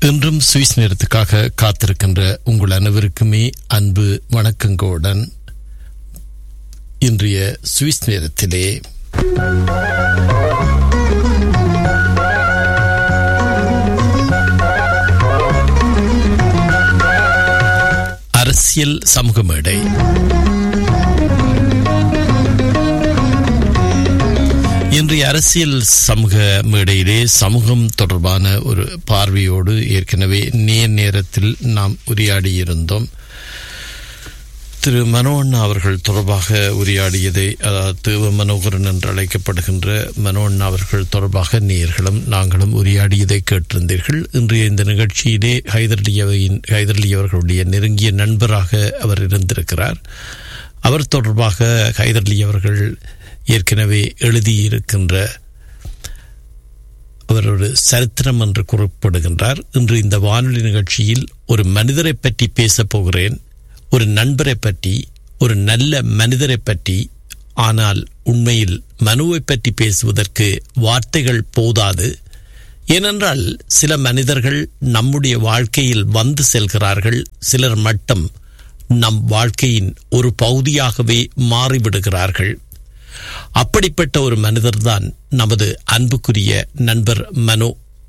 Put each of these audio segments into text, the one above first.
இன்றும் சுவிஸ் நேரத்துக்காக காத்திருக்கின்ற உங்கள் அனைவருக்குமே அன்பு வணக்கங்களுடன் இன்றைய சுவிஸ் நேரத்திலே அரசியல் சமூக மேடை இன்றைய அரசியல் சமூக மேடையிலே சமூகம் தொடர்பான ஒரு பார்வையோடு ஏற்கனவே நேர் நேரத்தில் நாம் உரையாடியிருந்தோம் திரு மனோண்ணா அவர்கள் தொடர்பாக உரையாடியதை அதாவது தேவ மனோகரன் என்று அழைக்கப்படுகின்ற மனோண்ணா அவர்கள் தொடர்பாக நேர்களும் நாங்களும் உரையாடியதை கேட்டிருந்தீர்கள் இன்றைய இந்த நிகழ்ச்சியிலே ஹைதரலியவின் ஹைதரலி அவர்களுடைய நெருங்கிய நண்பராக அவர் இருந்திருக்கிறார் அவர் தொடர்பாக ஹைதரலி அவர்கள் ஏற்கனவே எழுதியிருக்கின்ற அவர் ஒரு சரித்திரம் என்று குறிப்பிடுகின்றார் இன்று இந்த வானொலி நிகழ்ச்சியில் ஒரு மனிதரை பற்றி பேசப் போகிறேன் ஒரு நண்பரை பற்றி ஒரு நல்ல மனிதரை பற்றி ஆனால் உண்மையில் மனுவை பற்றி பேசுவதற்கு வார்த்தைகள் போதாது ஏனென்றால் சில மனிதர்கள் நம்முடைய வாழ்க்கையில் வந்து செல்கிறார்கள் சிலர் மட்டும் நம் வாழ்க்கையின் ஒரு பகுதியாகவே மாறிவிடுகிறார்கள் அப்படிப்பட்ட ஒரு மனிதர்தான் நமது அன்புக்குரிய நண்பர் மனோ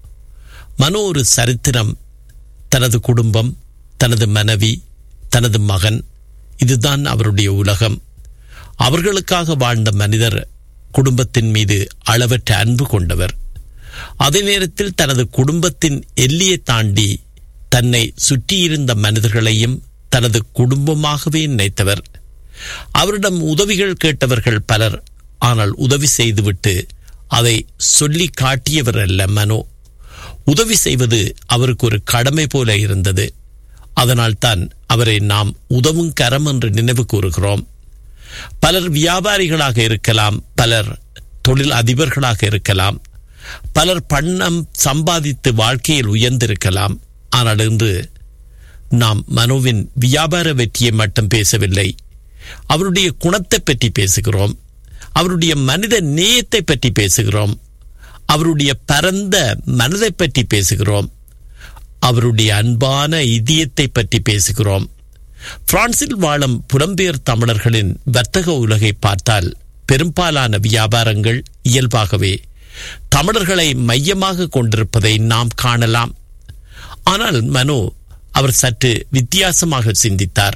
மனோ ஒரு சரித்திரம் தனது குடும்பம் தனது மனைவி தனது மகன் இதுதான் அவருடைய உலகம் அவர்களுக்காக வாழ்ந்த மனிதர் குடும்பத்தின் மீது அளவற்ற அன்பு கொண்டவர் அதே நேரத்தில் தனது குடும்பத்தின் எல்லையை தாண்டி தன்னை சுற்றியிருந்த மனிதர்களையும் தனது குடும்பமாகவே நினைத்தவர் அவரிடம் உதவிகள் கேட்டவர்கள் பலர் ஆனால் உதவி செய்துவிட்டு அதை சொல்லி காட்டியவர் அல்ல மனோ உதவி செய்வது அவருக்கு ஒரு கடமை போல இருந்தது அதனால்தான் அவரை நாம் உதவும் கரம் என்று நினைவு கூறுகிறோம் பலர் வியாபாரிகளாக இருக்கலாம் பலர் தொழில் அதிபர்களாக இருக்கலாம் பலர் பணம் சம்பாதித்து வாழ்க்கையில் உயர்ந்திருக்கலாம் ஆனால் இன்று நாம் மனோவின் வியாபார வெற்றியை மட்டும் பேசவில்லை அவருடைய குணத்தை பற்றி பேசுகிறோம் அவருடைய மனித நேயத்தை பற்றி பேசுகிறோம் அவருடைய பரந்த மனதை பற்றி பேசுகிறோம் அவருடைய அன்பான இதயத்தை பற்றி பேசுகிறோம் பிரான்சில் வாழும் புலம்பெயர் தமிழர்களின் வர்த்தக உலகை பார்த்தால் பெரும்பாலான வியாபாரங்கள் இயல்பாகவே தமிழர்களை மையமாக கொண்டிருப்பதை நாம் காணலாம் ஆனால் மனோ அவர் சற்று வித்தியாசமாக சிந்தித்தார்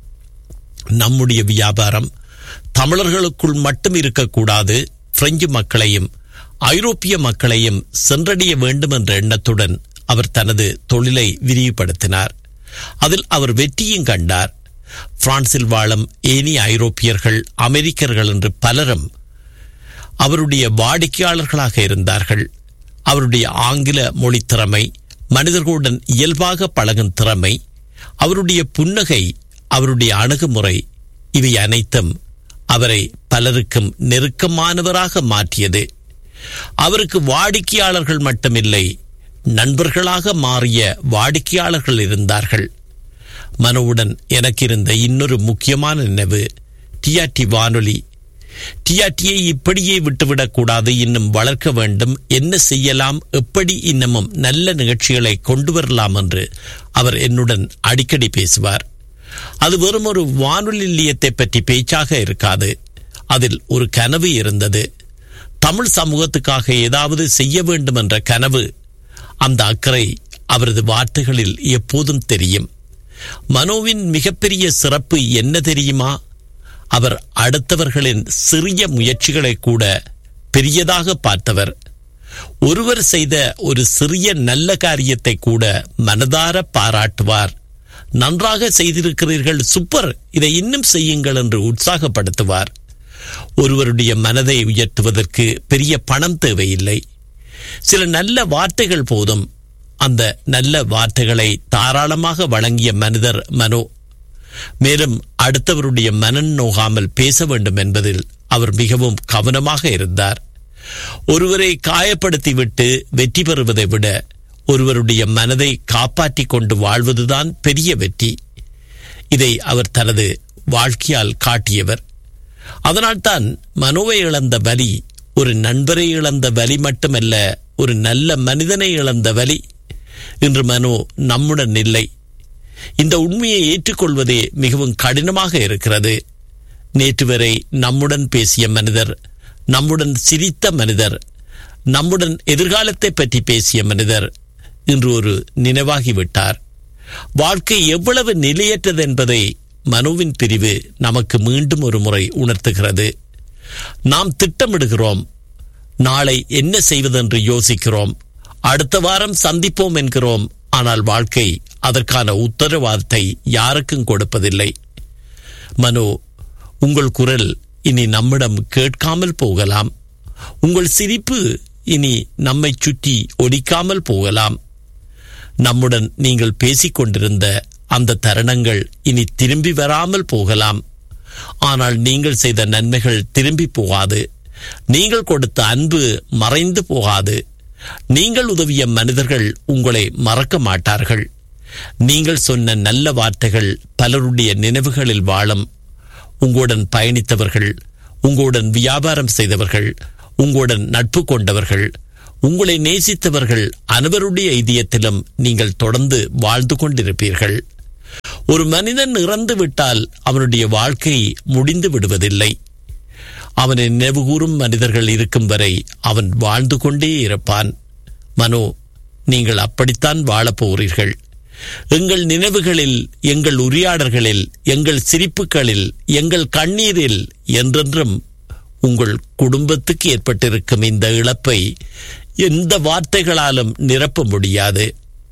நம்முடைய வியாபாரம் தமிழர்களுக்குள் மட்டும் இருக்கக்கூடாது பிரெஞ்சு மக்களையும் ஐரோப்பிய மக்களையும் சென்றடைய வேண்டும் என்ற எண்ணத்துடன் அவர் தனது தொழிலை விரிவுபடுத்தினார் அதில் அவர் வெற்றியும் கண்டார் பிரான்சில் வாழும் ஏனி ஐரோப்பியர்கள் அமெரிக்கர்கள் என்று பலரும் அவருடைய வாடிக்கையாளர்களாக இருந்தார்கள் அவருடைய ஆங்கில மொழி திறமை மனிதர்களுடன் இயல்பாக பழகும் திறமை அவருடைய புன்னகை அவருடைய அணுகுமுறை இவை அனைத்தும் அவரை பலருக்கும் நெருக்கமானவராக மாற்றியது அவருக்கு வாடிக்கையாளர்கள் மட்டுமில்லை நண்பர்களாக மாறிய வாடிக்கையாளர்கள் இருந்தார்கள் மனோவுடன் எனக்கு இருந்த இன்னொரு முக்கியமான நினைவு டிஆர்டி வானொலி டிஆர்டியை இப்படியே விட்டுவிடக்கூடாது இன்னும் வளர்க்க வேண்டும் என்ன செய்யலாம் எப்படி இன்னமும் நல்ல நிகழ்ச்சிகளை கொண்டு வரலாம் என்று அவர் என்னுடன் அடிக்கடி பேசுவார் அது வெறும் ஒரு வானொலி நிலையத்தை பற்றி பேச்சாக இருக்காது அதில் ஒரு கனவு இருந்தது தமிழ் சமூகத்துக்காக ஏதாவது செய்ய வேண்டும் என்ற கனவு அந்த அக்கறை அவரது வார்த்தைகளில் எப்போதும் தெரியும் மனோவின் மிகப்பெரிய சிறப்பு என்ன தெரியுமா அவர் அடுத்தவர்களின் சிறிய முயற்சிகளை கூட பெரியதாக பார்த்தவர் ஒருவர் செய்த ஒரு சிறிய நல்ல காரியத்தை கூட மனதார பாராட்டுவார் நன்றாக செய்திருக்கிறீர்கள் சூப்பர் இதை இன்னும் செய்யுங்கள் என்று உற்சாகப்படுத்துவார் ஒருவருடைய மனதை உயர்த்துவதற்கு பெரிய பணம் தேவையில்லை சில நல்ல வார்த்தைகள் போதும் அந்த நல்ல வார்த்தைகளை தாராளமாக வழங்கிய மனிதர் மனோ மேலும் அடுத்தவருடைய மனன் நோகாமல் பேச வேண்டும் என்பதில் அவர் மிகவும் கவனமாக இருந்தார் ஒருவரை காயப்படுத்திவிட்டு வெற்றி பெறுவதை விட ஒருவருடைய மனதை காப்பாற்றிக் கொண்டு வாழ்வதுதான் பெரிய வெற்றி இதை அவர் தனது வாழ்க்கையால் காட்டியவர் அதனால்தான் மனோவை இழந்த வலி ஒரு நண்பரை இழந்த வலி மட்டுமல்ல ஒரு நல்ல மனிதனை இழந்த வலி இன்று மனோ நம்முடன் இல்லை இந்த உண்மையை ஏற்றுக்கொள்வதே மிகவும் கடினமாக இருக்கிறது நேற்று வரை நம்முடன் பேசிய மனிதர் நம்முடன் சிரித்த மனிதர் நம்முடன் எதிர்காலத்தை பற்றி பேசிய மனிதர் இன்று ஒரு நினைவாகிவிட்டார் வாழ்க்கை எவ்வளவு நிலையற்றது என்பதை மனுவின் பிரிவு நமக்கு மீண்டும் ஒரு முறை உணர்த்துகிறது நாம் திட்டமிடுகிறோம் நாளை என்ன செய்வதென்று யோசிக்கிறோம் அடுத்த வாரம் சந்திப்போம் என்கிறோம் ஆனால் வாழ்க்கை அதற்கான உத்தரவாதத்தை யாருக்கும் கொடுப்பதில்லை மனோ உங்கள் குரல் இனி நம்மிடம் கேட்காமல் போகலாம் உங்கள் சிரிப்பு இனி நம்மை சுற்றி ஒலிக்காமல் போகலாம் நம்முடன் நீங்கள் பேசிக் கொண்டிருந்த அந்த தருணங்கள் இனி திரும்பி வராமல் போகலாம் ஆனால் நீங்கள் செய்த நன்மைகள் திரும்பி போகாது நீங்கள் கொடுத்த அன்பு மறைந்து போகாது நீங்கள் உதவிய மனிதர்கள் உங்களை மறக்க மாட்டார்கள் நீங்கள் சொன்ன நல்ல வார்த்தைகள் பலருடைய நினைவுகளில் வாழும் உங்களுடன் பயணித்தவர்கள் உங்களுடன் வியாபாரம் செய்தவர்கள் உங்களுடன் நட்பு கொண்டவர்கள் உங்களை நேசித்தவர்கள் அனைவருடைய இதயத்திலும் நீங்கள் தொடர்ந்து வாழ்ந்து கொண்டிருப்பீர்கள் ஒரு மனிதன் இறந்து விட்டால் அவனுடைய வாழ்க்கை முடிந்து விடுவதில்லை அவனை நினைவுகூரும் மனிதர்கள் இருக்கும் வரை அவன் வாழ்ந்து கொண்டே இருப்பான் மனோ நீங்கள் அப்படித்தான் வாழப் போகிறீர்கள் எங்கள் நினைவுகளில் எங்கள் உரையாடல்களில் எங்கள் சிரிப்புகளில் எங்கள் கண்ணீரில் என்றென்றும் உங்கள் குடும்பத்துக்கு ஏற்பட்டிருக்கும் இந்த இழப்பை எந்த வார்த்தைகளாலும் நிரப்ப முடியாது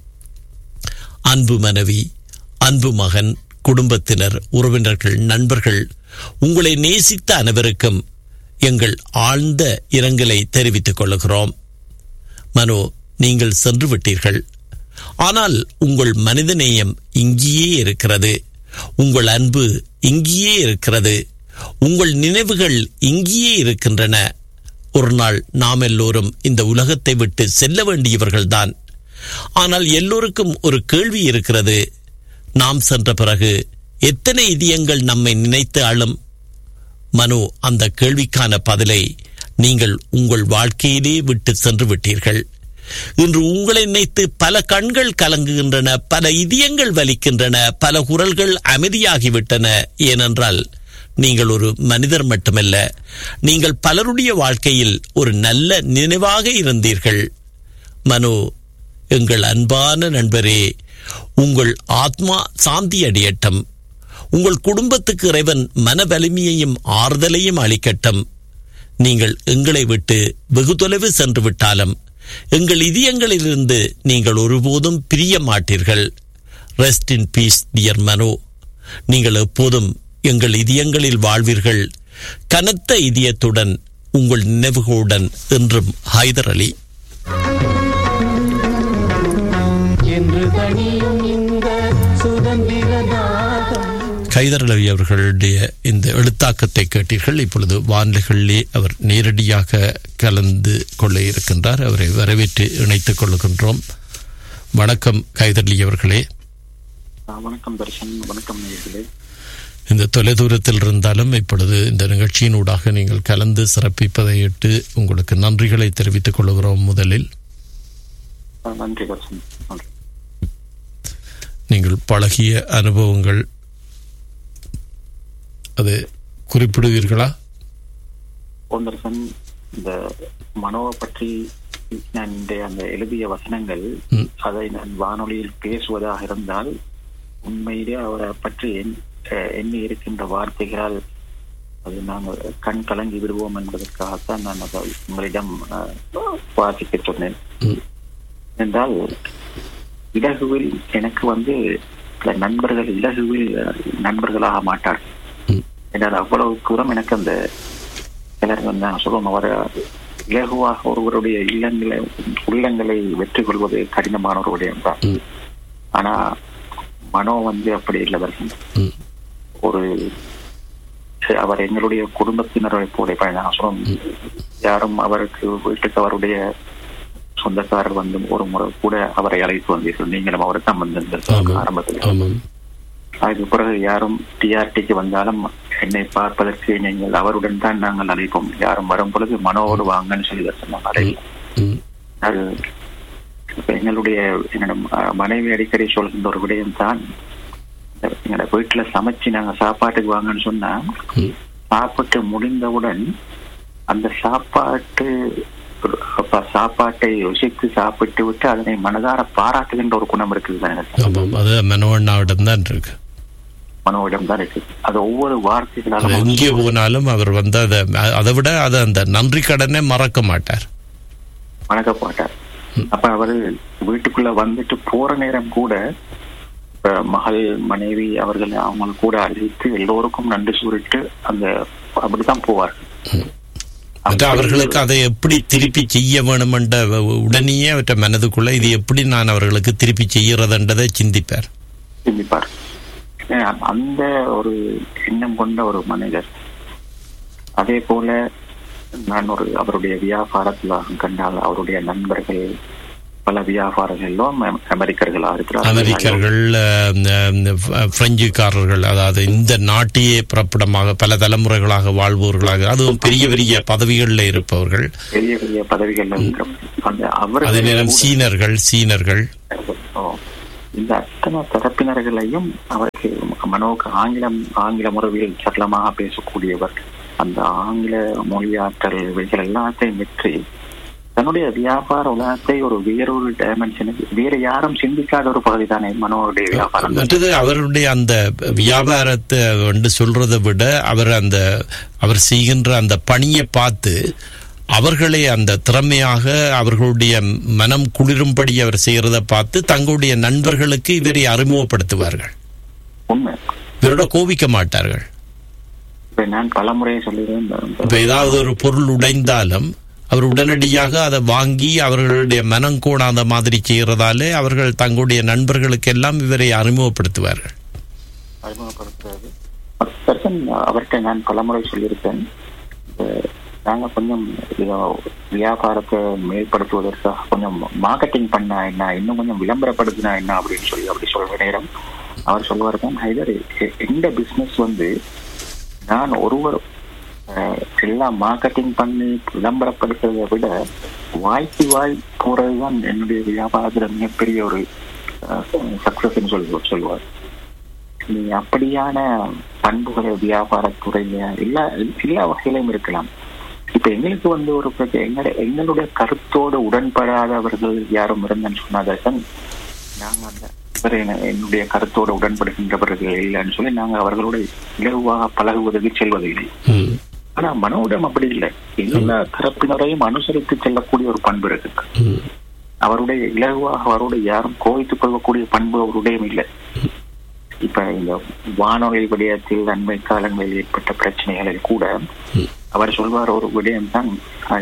அன்பு மனைவி அன்பு மகன் குடும்பத்தினர் உறவினர்கள் நண்பர்கள் உங்களை நேசித்த அனைவருக்கும் எங்கள் ஆழ்ந்த இரங்கலை தெரிவித்துக் கொள்கிறோம் மனோ நீங்கள் சென்று விட்டீர்கள் ஆனால் உங்கள் மனிதநேயம் இங்கேயே இருக்கிறது உங்கள் அன்பு இங்கேயே இருக்கிறது உங்கள் நினைவுகள் இங்கேயே இருக்கின்றன ஒரு நாள் நாம் எல்லோரும் இந்த உலகத்தை விட்டு செல்ல வேண்டியவர்கள்தான் ஆனால் எல்லோருக்கும் ஒரு கேள்வி இருக்கிறது நாம் சென்ற பிறகு எத்தனை இதயங்கள் நம்மை நினைத்து அழும் மனோ அந்த கேள்விக்கான பதிலை நீங்கள் உங்கள் வாழ்க்கையிலே விட்டு சென்று விட்டீர்கள் இன்று உங்களை நினைத்து பல கண்கள் கலங்குகின்றன பல இதயங்கள் வலிக்கின்றன பல குரல்கள் அமைதியாகிவிட்டன ஏனென்றால் நீங்கள் ஒரு மனிதர் மட்டுமல்ல நீங்கள் பலருடைய வாழ்க்கையில் ஒரு நல்ல நினைவாக இருந்தீர்கள் மனோ எங்கள் அன்பான நண்பரே உங்கள் ஆத்மா சாந்தி அடையட்டும் உங்கள் குடும்பத்துக்கு இறைவன் மன வலிமையையும் ஆறுதலையும் அளிக்கட்டும் நீங்கள் எங்களை விட்டு வெகு தொலைவு சென்று விட்டாலும் எங்கள் இதயங்களிலிருந்து நீங்கள் ஒருபோதும் பிரிய மாட்டீர்கள் rest in peace dear Mano நீங்கள் எப்போதும் எங்கள் இதயங்களில் வாழ்வீர்கள் கனத்த இதயத்துடன் உங்கள் நினைவுகளுடன் என்றும் ஹைதர் அலி என்று தனியும் இந்த சுதந்திர தாகம் கைதர் அலி அவர்களுடைய இந்த எழுத்தாக்கத்தை கேட்டீர்கள் இப்பொழுது வானிலைகளிலே அவர் நேரடியாக கலந்து கொள்ள இருக்கின்றார் அவரை வரவேற்று இணைத்துக் கொள்கின்றோம் வணக்கம் கைதர் அலி அவர்களே ஆ, வணக்கம் தர்ஷன் வணக்கம் நேயர்களே இந்த தொலைதூரத்தில் இருந்தாலும் இப்பொழுது இந்த நிகழ்ச்சியினூடாக நீங்கள் கலந்து சிறப்பிப்பதையிட்டு உங்களுக்கு நன்றிகளை தெரிவித்துக் கொள்கிறோம் முதலில் ஆ, நன்றி தர்ஷன் நன்றி நீங்கள் பழகிய அனுபவங்கள் அது குறிப்பிடுவீர்களா ஓம் தர்ஷன் இந்த மனோவை பற்றி நான் இந்த அந்த எழுதிய வசனங்கள் ம். அதை நான் வானொலியில் பேசுவதாக இருந்தால் உண்மையிலே அவரை பற்றி எண்- அஹ், எண்ணி இருக்கின்ற வார்த்தைகளால் அது நாங்கள் கண் கலங்கி விடுவோம் என்பதற்காகத்தான் நான் அதை உங்களிடம் அஹ், வாசிக்க சொன்னேன் ம். என்றால் இலகுவில் எனக்கு வந்து சில நண்பர்கள் இலகுவில் அஹ், நண்பர்களாக மாட்டார்கள் ம். என்றால் அவ்வளவு தூரம் எனக்கு அந்த சிலர் வந்து நான் சொல்லுவோம் அவர் இலகுவாக ஒருவருடைய இல்லங்களை உள்ளங்களை வெற்றி கொள்வது கடினமான ஒரு விடயம் தான் ம். ஆனா மனோ வந்து அப்படி இல்லவர்கள் ம். ஒரு சரி, அவர் எங்களுடைய குடும்பத்தினரை போல இப்ப நான் சொல்லுவோம் யாரும் அவருக்கு வீட்டுக்கு அவருடைய சொந்தக்காரர் வந்து ஒரு முறை கூட அவரை அழைத்து வந்தீர்கள் நீங்களும் அவரை தான் வந்திருந்தீர்கள் ஆமாம். ஆரம்பத்தில் ஆமாம் அதுக்கு பிறகு யாரும் டிஆர்டிக்கு வந்தாலும் என்னை பார்ப்பதற்கு நீங்கள் அவருடன் தான் நாங்கள் அழைப்போம் யாரும் வரும் பொழுது மனோவோடு வாங்கன்னு சொல்லி சொன்னாங்க அழைப்போம் ம். அது இப்ப எங்களுடைய என்னோட ம- மனைவி அடிக்கடி சொல்கின்ற ஒரு விடயம் தான் எங்களோட வீட்டுல சமைச்சு நாங்க சாப்பாட்டுக்கு வாங்கன்னு சொன்னா ம். சாப்பிட்டு முடிந்தவுடன் அந்த சாப்பாட்டு அப்ப சாப்பாட்டை ருசித்து சாப்பிட்டு விட்டு அதனை மனதார பாராட்டுகின்ற ஒரு குணம் இருக்குது தானே ஆமாம் அது மனோண்ணாவிடம் தான் இருக்கு மனோவிடம் தான் இருக்கு அது ஒவ்வொரு அது வார்த்தைகளாலும் எங்கே போனாலும் அவர் வந்து அதை அதை விட அதை அந்த நன்றி கடனை மறக்க மாட்டார் வணக்க மாட்டார் அப்ப அவரு வீட்டுக்குள்ள வந்துட்டு போற நேரம் கூட இப்ப மகள் மனைவி அவர்கள் அவங்க கூட அழைத்து எல்லோருக்கும் நன்றி சொல்லிட்டு அந்த அப்படித்தான் போவார் மற்ற அவர்களுக்கு அதை எப்படி திருப்பி செய்ய வேணுமென்ற உடனேயே அவற்றை மனதுக்குள்ள இது எப்படி நான் அவர்களுக்கு திருப்பி செய்யறதுன்றதை சிந்திப்பார் சிந்திப்பார் ஏன்னா, அந்த ஒரு எண்ணம் கொண்ட ஒரு மனிதர் அதே போல நான் ஒரு அவருடைய வியாபாரத்தில் கண்டால் அவருடைய நண்பர்கள் பல வியாபாரங்களிலும் அமெ- அமெரிக்கர்களாக இருக்கிறார்கள் அமெரிக்கர்கள் அஹ், இந்த பிர- பிரெஞ்சுக்காரர்கள் அதாவது இந்த நாட்டையே பிறப்பிடமாக பல தலைமுறைகளாக வாழ்பவர்களாக அதுவும் பெரிய பெரிய பதவிகளில் இருப்பவர்கள் பெரிய பெரிய பதவிகள் அந்த அதே அவர்கள் நேரம் சீனர்கள் சீனர்கள் ஓ. இந்த அத்தனை தரப்பினர்களையும் அவருக்கு மனோக்கு ஆங்கிலம் ஆங்கில முறையில் சரளமாக பேசக்கூடியவர் அந்த ஆங்கில மொழியாற்றல் இவைகள் எல்லாத்தையும் வெற்றி தன்னுடைய வியாபார உலகத்தை ஒரு வேறொரு டைமென்ஷனுக்கு வேற யாரும் சிந்திக்காத ஒரு பகுதி தானே மனோருடைய வியாபாரம் மற்றது அவருடைய அந்த வியாபாரத்தை வந்து சொல்றதை விட அவர் அந்த அவர் செய்கின்ற அந்த பணியை பார்த்து அவர்களை அந்த திறமையாக அவர்களுடைய மனம் குளிரும்படி அவர் செய்யறத பார்த்து தங்களுடைய நண்பர்களுக்கு இவரை அறிமுகப்படுத்துவார்கள் உண்மை இவரோட கோபிக்க மாட்டார்கள் இப்ப நான் பலமுறை சொல்லிடுறேன் இப்ப ஏதாவது ஒரு பொருள் உடைந்தாலும் அவர் உடனடியாக அதை வாங்கி அவர்களுடைய மனம் கோணாத மாதிரி செய்யறதாலே அவர்கள் தங்களுடைய நண்பர்களுக்கெல்லாம் இவரை அறிமுகப்படுத்துவார்கள் அறிமுகப்படுத்துறது பர்சன் அவர்கிட்ட நான் பலமுறை சொல்லியிருக்கேன் இந்த நாங்க கொஞ்சம் இத வியாபாரத்தை மேம்படுத்துவதற்காக கொஞ்சம் மார்க்கெட்டிங் பண்ணா என்ன இன்னும் கொஞ்சம் விளம்பரப்படுத்தினா என்ன அப்படின்னு சொல்லி அப்படி சொல்ற நேரம் அவர் சொல்லுவார் தான் ஹைதர் எ- எந்த பிசினஸ் வந்து நான் ஒருவர் அஹ், எல்லாம் மார்க்கெட்டிங் பண்ணி விளம்பரப்படுத்துறதை விட வாய்க்கு வாய் போறதுதான் என்னுடைய வியாபாரத்துல மிகப்பெரிய ஒரு சக்சஸ் சொல்லி சொல்லுவார் நீ அப்படியான பண்புகளை வியாபாரத்துறையில எல்லா எல்லா வகையிலும் இருக்கலாம் இப்ப எங்களுக்கு வந்து ஒரு பிரச்சனை எங்களுடைய எங்களுடைய கருத்தோடு உடன்படாதவர்கள் யாரும் இருந்தேன்னு சொன்னாதான் நாங்க அந்த இவர் என்ன- என்னுடைய கருத்தோடு உடன்படுகின்றவர்கள் இல்லைன்னு சொல்லி நாங்க அவர்களோட இலகுவாக பழகுவதற்கு செல்வதில்லை ம். ஆனா மனோடம் அப்படி இல்லை எல்லா தரப்பினரையும் அனுசரித்து செல்லக்கூடிய ஒரு பண்பு இருக்கு ம். அவருடைய இலகுவாக அவருடைய யாரும் கோவித்துக் கொள்ளக்கூடிய பண்பு அவருடைய இல்லை இப்ப இந்த வானொலி விடயத்தில் அண்மை காலங்களில் ஏற்பட்ட பிரச்சனைகளில் கூட அவர் சொல்வார் ஒரு விடயம் தான்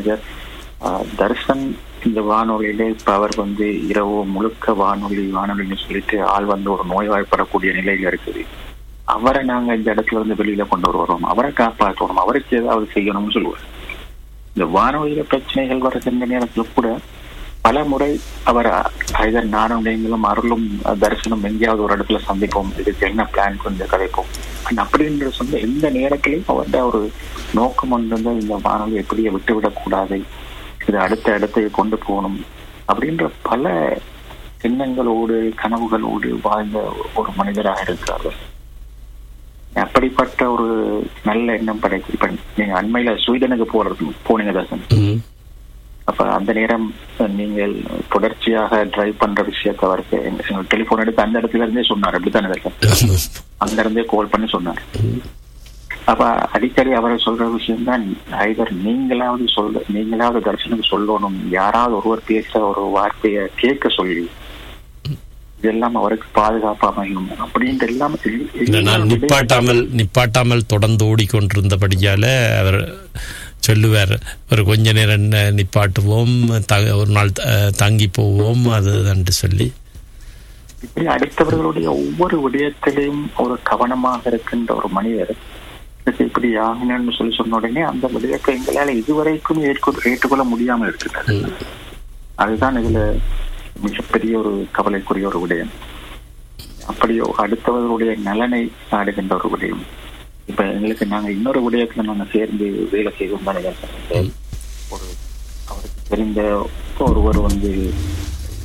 தர்சன் இந்த வானொலியில இப்ப அவர் வந்து இரவு முழுக்க வானொலி வானொலின்னு சொல்லிட்டு ஆள் வந்து ஒரு நோய்வாய்ப்படக்கூடிய நிலையில இருக்குது அவரை நாங்க இந்த இடத்துல இருந்து வெளியில கொண்டு வருவோம் அவரை காப்பாற்றணும் அவருக்கு ஏதாவது செய்யணும்னு சொல்லுவார் இந்த வானொலியில பிரச்சனைகள் வருகின்ற நேரத்துல கூட பல முறை அவர் ஐதர் நானும் நீங்களும் அருளும் தரிசனம் எங்கேயாவது ஒரு இடத்துல சந்திப்போம் இதுக்கு என்ன பிளான் கொஞ்சம் கதைப்போம் ஆனா அப்படின்ற சொன்ன எந்த நேரத்திலையும் அவர்கிட்ட ஒரு நோக்கம் வந்து இந்த வானொலி எப்படியே விட்டு விடக்கூடாது இது அடுத்த இடத்துக்கு கொண்டு போகணும் அப்படின்ற பல எண்ணங்களோடு கனவுகளோடு வாழ்ந்த ஒரு மனிதராக இருக்காரு அப்படிப்பட்ட ஒரு நல்ல எண்ணம் படைக்கு இப்ப நீங்க அண்மையில ஸ்வீடனுக்கு போறது போனீங்க தர்சன் ம். அப்ப அந்த நேரம் நீங்கள் தொடர்ச்சியாக டிரைவ் பண்ற விஷயத்த அவருக்கு எங்க டெலிபோன் எடுத்து அந்த இடத்துல இருந்தே சொன்னார் அப்படித்தானே தர்சன் அங்க இருந்தே கால் பண்ணி சொன்னார் அப்ப அடிக்கடி அவர் சொல்ற விஷயம் தான் ஐதர் நீங்களாவது சொல்ல நீங்களாவது தர்ஷனுக்கு சொல்லணும் யாராவது ஒருவர் பேசுற ஒரு வார்த்தையை கேட்க சொல்லி இதெல்லாம் அவருக்கு பாதுகாப்பா அமையும் அப்படின்ட்டு எல்லாம் எல்- இல்ல, நான் எல்லா நிப்பாட்டாமல் நிப்பாட்டாமல் தொடர்ந்து ஓடிக்கொண்டிருந்தபடியால அவர் சொல்லுவார் ஒரு கொஞ்ச நேரம் ந- நிப்பாட்டுவோம் த- ஒரு நாள் த- தங்கி போவோம் அதுதான் சொல்லி இப்படி அடுத்தவர்களுடைய ஒவ்வொரு விடயத்திலையும் ஒரு கவனமாக இருக்கின்ற ஒரு மனிதர் இதுக்கு இப்படி ஆகணும்னு சொல்லி சொன்ன உடனே அந்த விடயத்தை எங்களால இதுவரைக்கும் ஏற்க ஏற்றுக்கொள்ள முடியாமல் இருக்கிறது அதுதான் இதுல மிகப்பெரிய ஒரு கவலைக்குரிய ஒரு விடயம் அப்படியோ அடுத்தவர்களுடைய நலனை நாடுகின்ற ஒரு விடயம் இப்ப எங்களுக்கு நாங்க இன்னொரு விடயத்துல நாங்க சேர்ந்து வேலை செய்வோம் தானே ஒரு அவருக்கு தெரிந்த ஒருவர் வந்து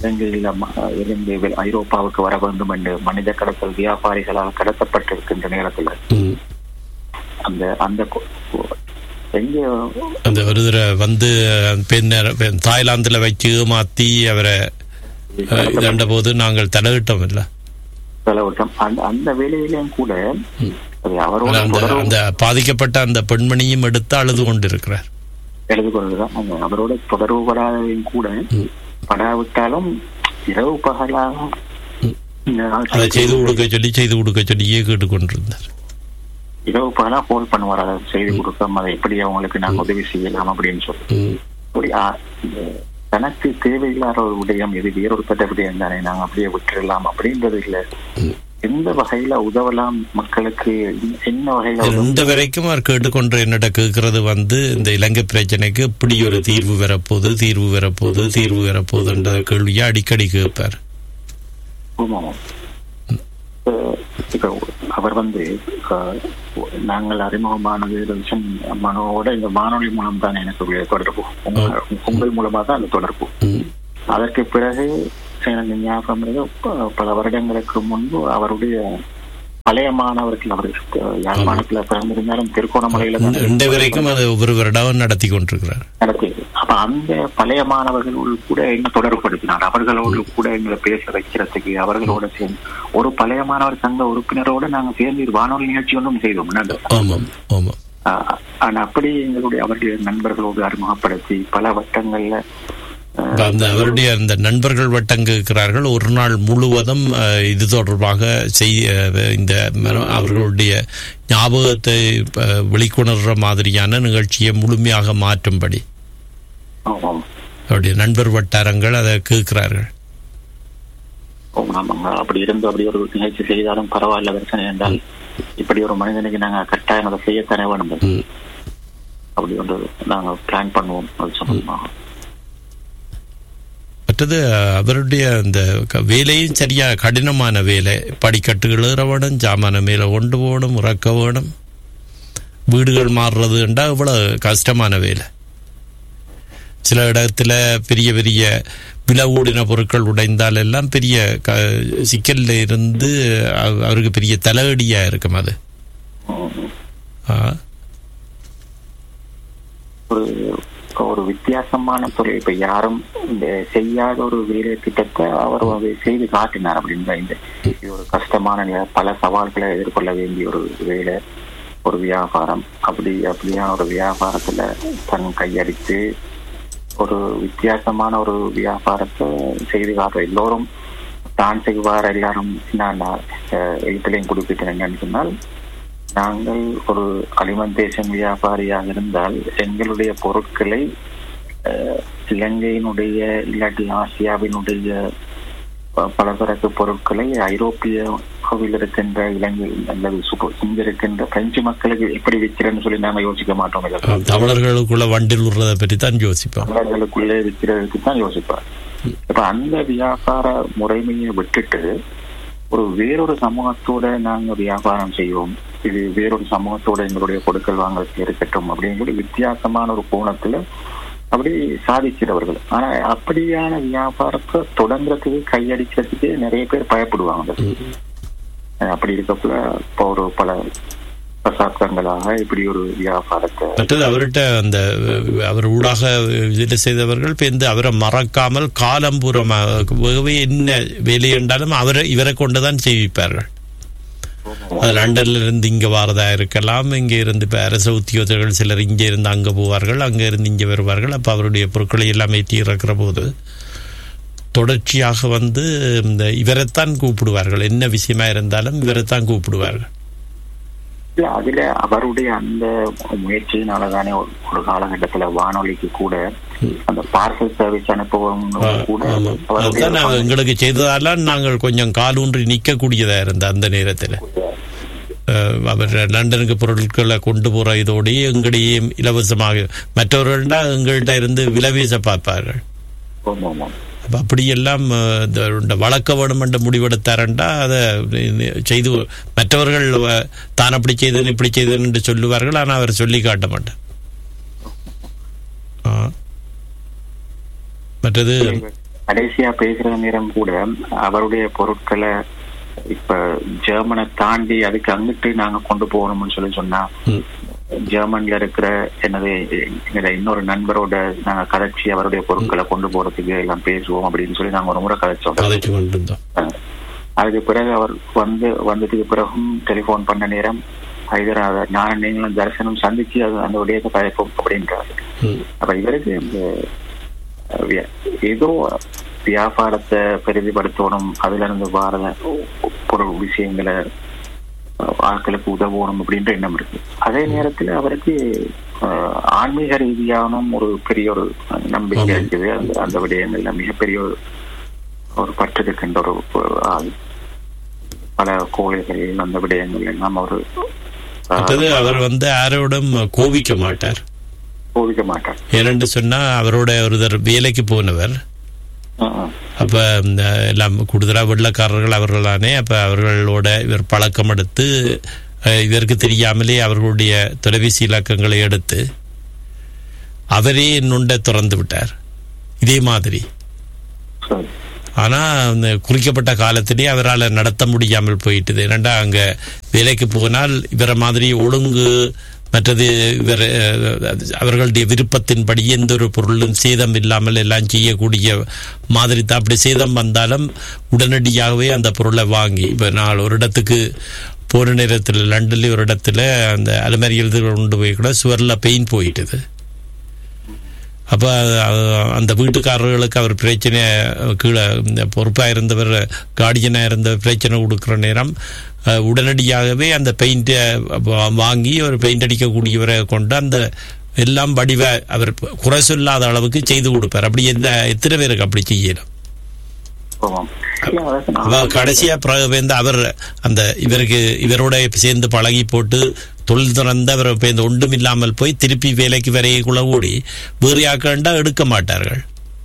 இலங்கையில் ம- இருந்து வெ- ஐரோப்பாவுக்கு வர வேண்டும் என்று மனித கடத்தல் வியாபாரிகளால் கடத்தப்பட்டிருக்கின்ற நேரத்தில் ம். அந்த அந்த கொ- கொ- எங்க அந்த ஒரு தடவை வந்து பின்னர் தாய்லாந்துல வச்சு ஏமாத்தி அவரை அஹ், இதாண்ட போது நாங்கள் தலையிட்டோம் இல்ல செலவிட்டோம் அந்த அந்த வேலையிலும் கூட அது அவரோட அந்த தொடர்பு அந்த பாதிக்கப்பட்ட அந்த பெண்மணியும் எடுத்து அழுது கொண்டிருக்கிறார் எழுது கொண்டுதான் அவங்க அவரோட தொடர்பு படாதையும் கூட படாவிட்டாலும் இரவு பகலாக இந்த அதை செய்து கொடுக்க சொல்லி செய்து கொடுக்க சொல்லியே கேட்டுக்கொண்டிருந்தார் இரவு பகலா போன் பண்ணுவார் அதை செய்து கொடுக்க அதை எப்படி அவங்களுக்கு நாங்க உதவி செய்யலாம் அப்படின்னு சொல்லி ம். அப்படி ஆ, இந்த தனக்கு தேவையில்லாத ஒரு விடயம் இது வேறொருப்பட்ட விடயம் தானே நாங்க அப்படியே விட்டுறலாம் அப்படின்றது இல்ல எந்த வகையில உதவலாம் மக்களுக்கு என்ன வகையில உதவ- இந்த வரைக்கும் அவர் கேட்டுக்கொண்டு என்னட்ட கேட்கறது வந்து இந்த இலங்கை பிரச்சனைக்கு இப்படி ஒரு தீர்வு வரப்போகுது தீர்வு வரப்போகுது தீர்வு வரப்போகுதுன்ற கேள்வியை அடிக்கடி கேட்பார் ஆமாம். அஹ் இப்ப அவர் வந்து அஹ், நாங்கள் அறிமுகமானது ரவிசன் மனோவோட இந்த வானொலி மூலம் தான் எனக்கு ஒரு தொடர்பு உங்க- உங்கள் மூலமா தான் அந்த தொடர்பு ம். அதற்கு பிறகு எனக்கு ஞாபகம் இருக்கு, ப- பல வருடங்களுக்கு முன்பு அவருடைய பழைய மாணவர்கள் அவர் அஹ், யாழ்ப்பாணத்துல பிறந்திருந்தாலும் திருகோணமலையில தான் இந்த வரைக்கும் அது ஒவ்வொரு வருடம் நடத்தி கொண்டிருக்கிறார் நடத்தியது அப்ப அந்த பழைய மாணவர்களோடு கூட என்ன தொடர்புபடுத்தினார் அவர்களோடு கூட எங்களை பேச வைக்கிறதுக்கு அவர்களோட சேர்ந்து ஒரு பழைய மாணவர் சங்க உறுப்பினரோட நாங்க சேர்ந்து ஒரு வானொலி நிகழ்ச்சி ஒன்றும் செய்தோம் நன்றி. ஆமாம் ஆமாம் ஆஹ் ஆனா அப்படி எங்களுடைய அவருடைய நண்பர்களோடு அறிமுகப்படுத்தி பல வட்டங்கள்ல ஆஹ், இப்ப அந்த அவருடைய அந்த நண்பர்கள் வட்டம் கேட்கிறார்கள் ஒரு நாள் முழுவதும் அஹ், இது தொடர்பாக செய் அஹ், இந்த மர- அவர்களுடைய ஞாபகத்தை அஹ், வெளிக்கொணர்ற மாதிரியான நிகழ்ச்சியை முழுமையாக மாற்றும்படி ஆமாம். அவருடைய நண்பர் வட்டாரங்கள் அதை கேட்கிறார்கள் ஆமாங்க. அப்படி இருந்து அப்படி ஒரு நிகழ்ச்சி செய்தாலும் பரவாயில்ல பிரச்சனை என்றால் இப்படி ஒரு மனிதனுக்கு நாங்க கட்டாயம் அதை செய்யத்தானே வேணும் ம். அப்படி ஒன்று நாங்க பிளான் பண்ணுவோம் அது சம்பந்தமாக மற்றது அஹ், அவருடைய அந்த க- வேலையும் சரியா கடினமான வேலை படிக்கட்டுகள் ஏற வேணும் ஜாமான மேலே கொண்டு போகணும் இறக்க வேணும் வீடுகள் மாறுறதுண்டா இவ்வளவு கஷ்டமான வேலை சில இடத்துல பெரிய பெரிய விலை ஓடின பொருட்கள் உடைந்தால் எல்லாம் பெரிய க சிக்கல்ல இருந்து அவ- அவருக்கு பெரிய தலையடியா இருக்கும் அது ஆ, ஒரு ஒரு வித்தியாசமான தொழில் இப்ப யாரும் இந்த செய்யாத ஒரு வேலை திட்டத்தை அவர் அதை செய்து காட்டினார் அப்படின்னு தான் இந்த இது ஒரு கஷ்டமான நிலை, பல சவால்களை எதிர்கொள்ள வேண்டிய ஒரு வேலை ஒரு வியாபாரம் அப்படி அப்படியான ஒரு வியாபாரத்துல தன் கையடித்து ஒரு வித்தியாசமான ஒரு வியாபாரத்தை செய்து காட்டுற எல்லோரும் தான் செய்வார் எல்லாரும் நான் எழுத்துலையும் குறிப்பிட்டேன் என்னன்னு சொன்னால் நாங்கள் ஒரு அலிமெண்டேஷன் வியாபாரியாக இருந்தால் எங்களுடைய பொருட்களை அஹ், இலங்கையினுடைய இல்லாட்டி ஆசியாவினுடைய ப- பலதரப்பு பொருட்களை ஐரோப்பியாவில் இருக்கின்ற இலங்கை அல்லது சுப- இங்க இருக்கின்ற பிரெஞ்சு மக்களுக்கு எப்படி விற்கிறேன்னு சொல்லி நாம யோசிக்க மாட்டோம் இல்ல. தமிழர்களுக்குள்ள வண்டில் விடுறதை பற்றி தான் யோசிப்போம் தமிழர்களுக்குள்ளே விற்கிறதுக்கு தான் யோசிப்பார் இப்ப அந்த வியாபார முறைமையை விட்டுட்டு ஒரு வேறொரு சமூகத்தோட நாங்க வியாபாரம் செய்வோம் இது வேறொரு சமூகத்தோட எங்களுடைய கொடுக்கல் வாங்கல் இருக்கட்டும் அப்படின்னு சொல்லி வித்தியாசமான ஒரு கோணத்துல அப்படி சாதிக்கிறவர்கள் ஆனா அப்படியான வியாபாரத்தை தொடங்குறதுக்கு கையடிக்கிறதுக்கு நிறைய பேர் பயப்படுவாங்க அப்படி இருக்கக்குள்ள இப்போ ஒரு பல தசாப்தங்களாக இப்படி ஒரு வியாபாரத்தை மற்றது அவர்கிட்ட அந்த அஹ், அவர் ஊடாக இதில் செய்தவர்கள் இப்போ இந்த அவரை மறக்காமல் காலம்பூரமாகவே என்ன வேலை என்றாலும் அவரை இவரை கொண்டுதான் செய்விப்பார்கள் அது லண்டன்ல இருந்து இங்க வாரதா இருக்கலாம் இங்க இருந்து இப்ப அரசு உத்தியோகர்கள் சிலர் இங்க இருந்து அங்க போவார்கள் அங்க இருந்து இங்க வருவார்கள் அப்ப அவருடைய பொருட்களை எல்லாம் ஏற்றி இறக்குற போது தொடர்ச்சியாக வந்து இந்த இவரைத்தான் கூப்பிடுவார்கள் என்ன விஷயமா இருந்தாலும் இவரைத்தான் கூப்பிடுவார்கள் இல்ல அதுல அவருடைய அந்த முயற்சியினாலதானே ஒரு ஒரு காலகட்டத்துல வானொலிக்கு கூட அந்த பார்சல் சர்வீஸ் அனுப்புவதும் கூட ஆமாம். அவருடைய அதுதான் நாங்க எங்களுக்கு செய்ததால நாங்கள் கொஞ்சம் காலூன்றி நிற்கக்கூடியதா இருந்த அந்த நேரத்தில் அஹ், அவர் லண்டனுக்கு பொருட்களை கொண்டு போற இதோடயே எங்களையே இலவசமாக மற்றவர்கள்னா எங்கள்கிட்ட இருந்து விலவீச பார்ப்பார்கள் ஆமா, ஆமா. அப்ப அப்படியெல்லாம் அஹ், இந்த இந்த வளர்க்க வேணும் என்ற முடிவெடுத்தாரண்டா அதை செய்து மற்றவர்கள் அஹ், தான் அப்படி செய்தேன் இப்படி செய்தேன் என்று சொல்லுவார்கள் ஆனால் அவர் சொல்லி காட்ட மாட்டார் ஆ. மற்றது கடைசியா பேசுற நேரம் கூட அவருடைய பொருட்களை இப்ப ஜெர்மனை தாண்டி அதுக்கு அங்கிட்டு நாங்க கொண்டு போகணும்னு சொல்லி சொன்னா ம். ஜெர்மன்ல இருக்கிற எனது என்னோட இன்னொரு நண்பரோட நாங்க கதைச்சி அவருடைய பொருட்களை கொண்டு போறதுக்கு எல்லாம் பேசுவோம் அப்படின்னு சொல்லி நாங்க ஒரு முறை கதைச்சோம் கதைச்சு கொண்டிருந்தோம் அதுக்கு பிறகு அவர் வந்து வந்ததுக்கு பிறகும் டெலிபோன் பண்ண நேரம் ஹைதராபாத் நான் நீங்களும் தரிசனம் சந்திச்சு அது அந்த விடயத்தை கதைப்போம் அப்படின்றாரு ம். அப்ப இவருக்கு இந்த அஹ், வியா- ஏதோ வியாபாரத்தை பெரிதிப்படுத்தணும் அதுல இருந்து வார பொருள் விஷயங்களை அஹ், ஆட்களுக்கு உதவணும் அப்படின்ற எண்ணம் இருக்கு அதே நேரத்துல அவருக்கு அஹ், ஆன்மீக ரீதியான ஒரு பெரிய ஒரு நம்பிக்கை ஆமாம். இருக்குது அந்த அந்த விடயங்கள்ல மிகப்பெரிய ஒரு ஒரு பற்று இருக்கின்ற ஒரு ஒரு ஆள் பல கோயில்களில் அந்த விடயங்கள் எல்லாம் அவர் மற்றது அவர் வந்து யாரோடும் கோபிக்க மாட்டார் போதிக்க மாட்டார் ஏனென்று சொன்னா அவரோட ஒருத்தர் வேலைக்கு போனவர் அஹ், அப்ப இந்த எல்லாம் கூடுதலா வெள்ளக்காரர்கள் அவர்களானே அப்ப அவர்களோட இவர் பழக்கம் எடுத்து அஹ், இவருக்கு தெரியாமலே அவர்களுடைய தொலைபேசி இலக்கங்களை எடுத்து அவரே நுண்டை திறந்து விட்டார் இதே மாதிரி சரி. ஆனா அந்த குறிக்கப்பட்ட காலத்திலே அவரால் நடத்த முடியாமல் போயிட்டது ஏனண்டா அங்க வேலைக்கு போனால் இவரை மாதிரி ஒழுங்கு மற்றது இவர் அஹ், அவர்களுடைய விருப்பத்தின்படி எந்த ஒரு பொருளும் சேதம் இல்லாமல் எல்லாம் செய்யக்கூடிய மாதிரி தான் அப்படி சேதம் வந்தாலும் உடனடியாகவே அந்த பொருளை வாங்கி இப்போ நான் ஒரு இடத்துக்கு போன நேரத்தில் லண்டன்ல ஒரு இடத்துல அந்த அலுமறியில் கொண்டு போய் கூட சுவரில் பெயிண்ட் போயிட்டுது அப்போ அந்த வீட்டுக்காரர்களுக்கு அவர் பிரச்சனை கீழே இந்த பொறுப்பாக இருந்தவர் கார்டியனாக இருந்த பிரச்சனை கொடுக்குற நேரம் அஹ், உடனடியாகவே அந்த பெயிண்ட்டை வாங்கி ஒரு பெயிண்ட் அடிக்கக்கூடியவரை கொண்டு அந்த எல்லாம் வடிவ அவர் குறை சொல்லாத அளவுக்கு செய்து கொடுப்பார் அப்படி எந்த எத்தனை பேருக்கு அப்படி செய்யலாம் ஆமாம். இல்ல, அதாவது நான் அவ கடைசியா பிறகு வந்து அவர் அந்த இவருக்கு இவரோட சேர்ந்து பழகி போட்டு தொழில் திறந்து அவர் இப்ப இந்த ஒன்றும் இல்லாமல் போய் திருப்பி வேலைக்கு வரையக்குள்ள ஓடி வேறு யாக்கண்டா எடுக்க மாட்டார்கள்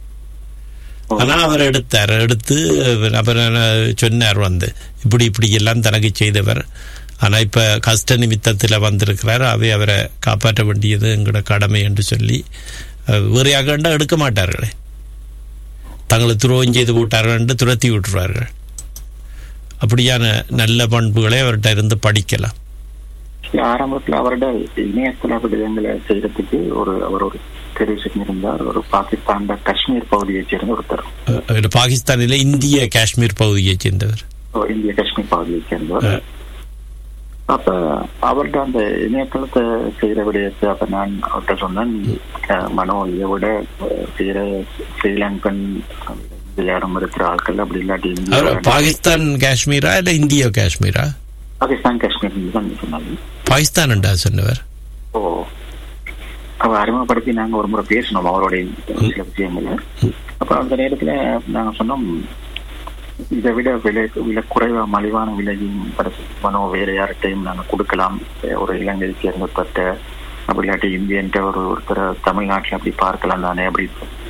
ஆனா அவர் எடுத்தார் எடுத்து அவர் சொன்னார் வந்து இப்படி இப்படி எல்லாம் தனக்கு செய்தவர் ஆனா இப்ப கஷ்ட நிமித்தத்தில் வந்திருக்கிறார் அவை அவரை காப்பாற்ற வேண்டியது எங்களோட கடமை என்று சொல்லி அஹ், வேறு யாக்கண்டா எடுக்க மாட்டார்களே தங்களை துரோகம் செய்து விட்டார்கள் என்று துரத்தி விட்டுறார்கள் அப்படியான நல்ல பண்புகளை அவர்கிட்ட இருந்து படிக்கலாம் ஆரம்பத்துல அவரோட இணையதள விடயங்களை செய்யறதுக்கு ஒரு அவர் ஒரு தெரிவு செஞ்சிருந்தார் ஒரு பாகிஸ்தான் காஷ்மீர் பகுதியை சேர்ந்த ஒருத்தர் அஹ், அவர் பாகிஸ்தானில இந்திய காஷ்மீர் பகுதியைச் சேர்ந்தவர் ஓ, இந்திய காஷ்மீர் பகுதியை சேர்ந்தவர் அஹ். அப்ப அவர்கிட்ட அந்த இணையதளத்தை செய்யற விடயத்தை அப்ப நான் அவர்கிட்ட சொன்னேன் அஹ், மனோ இதை விட அஹ், செய்யற ஸ்ரீலங்கன் யாரும் இருக்கிற ஆட்கள் அப்படி இல்லாட்டி அவர் இந்தியா பாகிஸ்தான் காஷ்மீரா இல்ல இந்திய காஷ்மீரா பாகிஸ்தான் காஷ்மீர் தான் சொன்னாங்க பாகிஸ்தான் சொன்னவர் ஓ அவ அறிமுகப்படுத்தி நாங்க ஒரு முறை பேசணும் அவருடைய சில விஷயங்கள அப்ப அந்த நேரத்துல நாங்க சொன்னோம் இதை விட விலை விலை குறைவா மலிவான விலையும் மனோ வேற யார்கிட்டையும் நாங்க கொடுக்கலாம் ஒரு இலங்கை சேர்ந்தப்பட்ட அப்படி இல்லாட்டி இந்தியன்ட்ட ஒரு ஒருத்தர் தமிழ்நாட்டுல அப்படி பார்க்கலாம் தானே அப்படி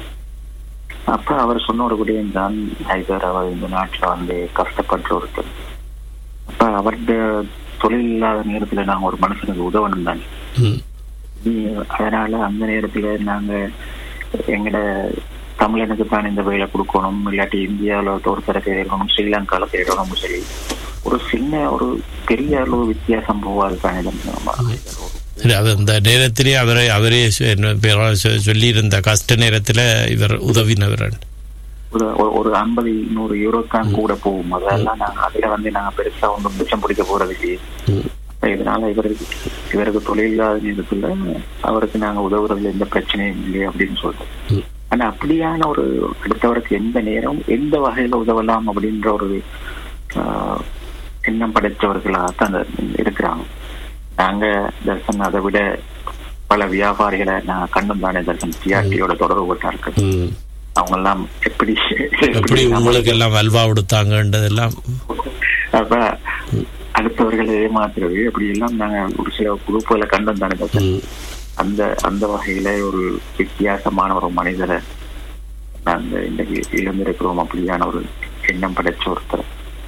அப்ப அவர் சொன்ன ஒரு விடயம் தான் ஹைதர் அவர் இந்த நாட்டுல வந்து கஷ்டப்படுற ஒருத்தர் அப்ப அவர்கிட்ட தொழில் இல்லாத நேரத்துல நாங்க ஒரு மனுஷனுக்கு உதவணும் தானே ம். நீ- அதனால அந்த நேரத்துல நாங்க எங்கட தமிழனுக்கு தான் இந்த வேலை கொடுக்கணும் இல்லாட்டி இந்தியாவில ஒருத்தரை தேடணும் ஸ்ரீலங்கால தேடணும் சொல்லி ஒரு சின்ன ஒரு பெரிய அளவு வித்தியாசம் போவாது தானே நம்ம சரி, அது அந்த நேரத்திலே அவரை அவரே சொ- என்ன பேரா சொ- சொல்லியிருந்த கஷ்ட நேரத்துல இவர் உதவினவர் ஒரு ஒரு- ஒரு ஐம்பது நூறு யூரோ தான் கூட போகும் அதெல்லாம் நாங்க அதுல வந்து நாங்க பெருசா ஒன்றும் மிச்சம் பிடிக்க போறது இல்லையே ம். அப்ப இதனால இவருக்கு இவருக்கு தொழில் இல்லாத நேரத்துல அவருக்கு நாங்க உதவுறதுல எந்த பிரச்சனையும் இல்லை அப்படின்னு சொல்றோம் ம். ஆனா அப்படியான ஒரு அடுத்தவருக்கு எந்த நேரம் எந்த வகையில உதவலாம் அப்படின்ற ஒரு ஆஹ், எண்ணம் படைத்தவர்களாகத்தான் அந்த இருக்கிறாங்க நாங்க தர்சன் அதை விட பல வியாபாரிகளை நாங்க கண்ணும் தானே தர்சன் டிஆர்டியோட தொடர்பு பட்டார்கள் ம். அவங்க எல்லாம் எப்படி எப்படி உங்களுக்கு எல்லாம் அல்வா கொடுத்தாங்கன்றதெல்லாம் அப்ப அடுத்தவர்களை ஏமாத்துறது அப்படி எல்லாம் நாங்க ஒரு சில குரூப்புகளை கண்டோம் தானே தர்சன் ம். அந்த அந்த வகையில ஒரு வித்தியாசமான ஒரு மனிதரை நாங்க இன்னைக்கு இழந்திருக்கிறோம் அப்படியான ஒரு எண்ணம் படைச்ச ஒருத்தர்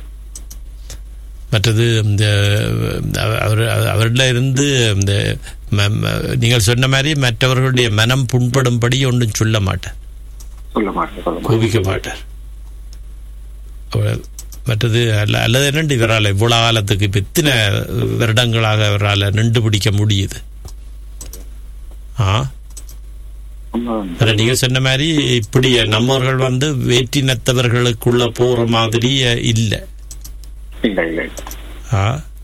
மற்றது இந்த அவர் அவரில் இருந்து இந்த ம- ம- நீங்கள் சொன்ன மாதிரி மற்றவர்களுடைய மனம் புண்படும்படி ஒன்றும் சொல்ல மாட்டேன் சொல்ல மாட்டேன் சொல்ல மாட்டேன் கோபிக்க மாட்டார் அவர் மற்றது அல்ல அல்லது என்னண்டு இவரால் இவ்வளோ காலத்துக்கு இப்போ இத்தனை வருடங்களாக அவரால் நின்று பிடிக்க முடியுது ஆ உண்மைதான். அப்புறம் நீங்க சொன்ன மாதிரி இப்படி நம்மவர்கள் வந்து வேற்றினத்தவர்களுக்குள்ள போற மாதிரி இல்ல இல்ல இல்ல ஆ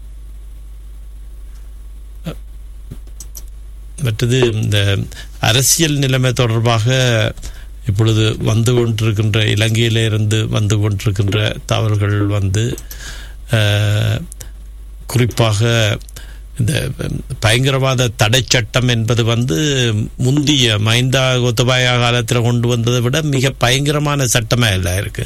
மற்றது இந்த அரசியல் நிலைமை தொடர்பாக இப்பொழுது வந்து கொண்டிருக்கின்ற இலங்கையில இருந்து வந்து கொண்டிருக்கின்ற தவறுகள் வந்து அஹ், குறிப்பாக இந்த பயங்கரவாத தடை சட்டம் என்பது வந்து முந்திய மைந்தா கோத்தபாயா காலத்தில் கொண்டு வந்ததை விட மிக பயங்கரமான சட்டமா எல்லாம் இருக்கு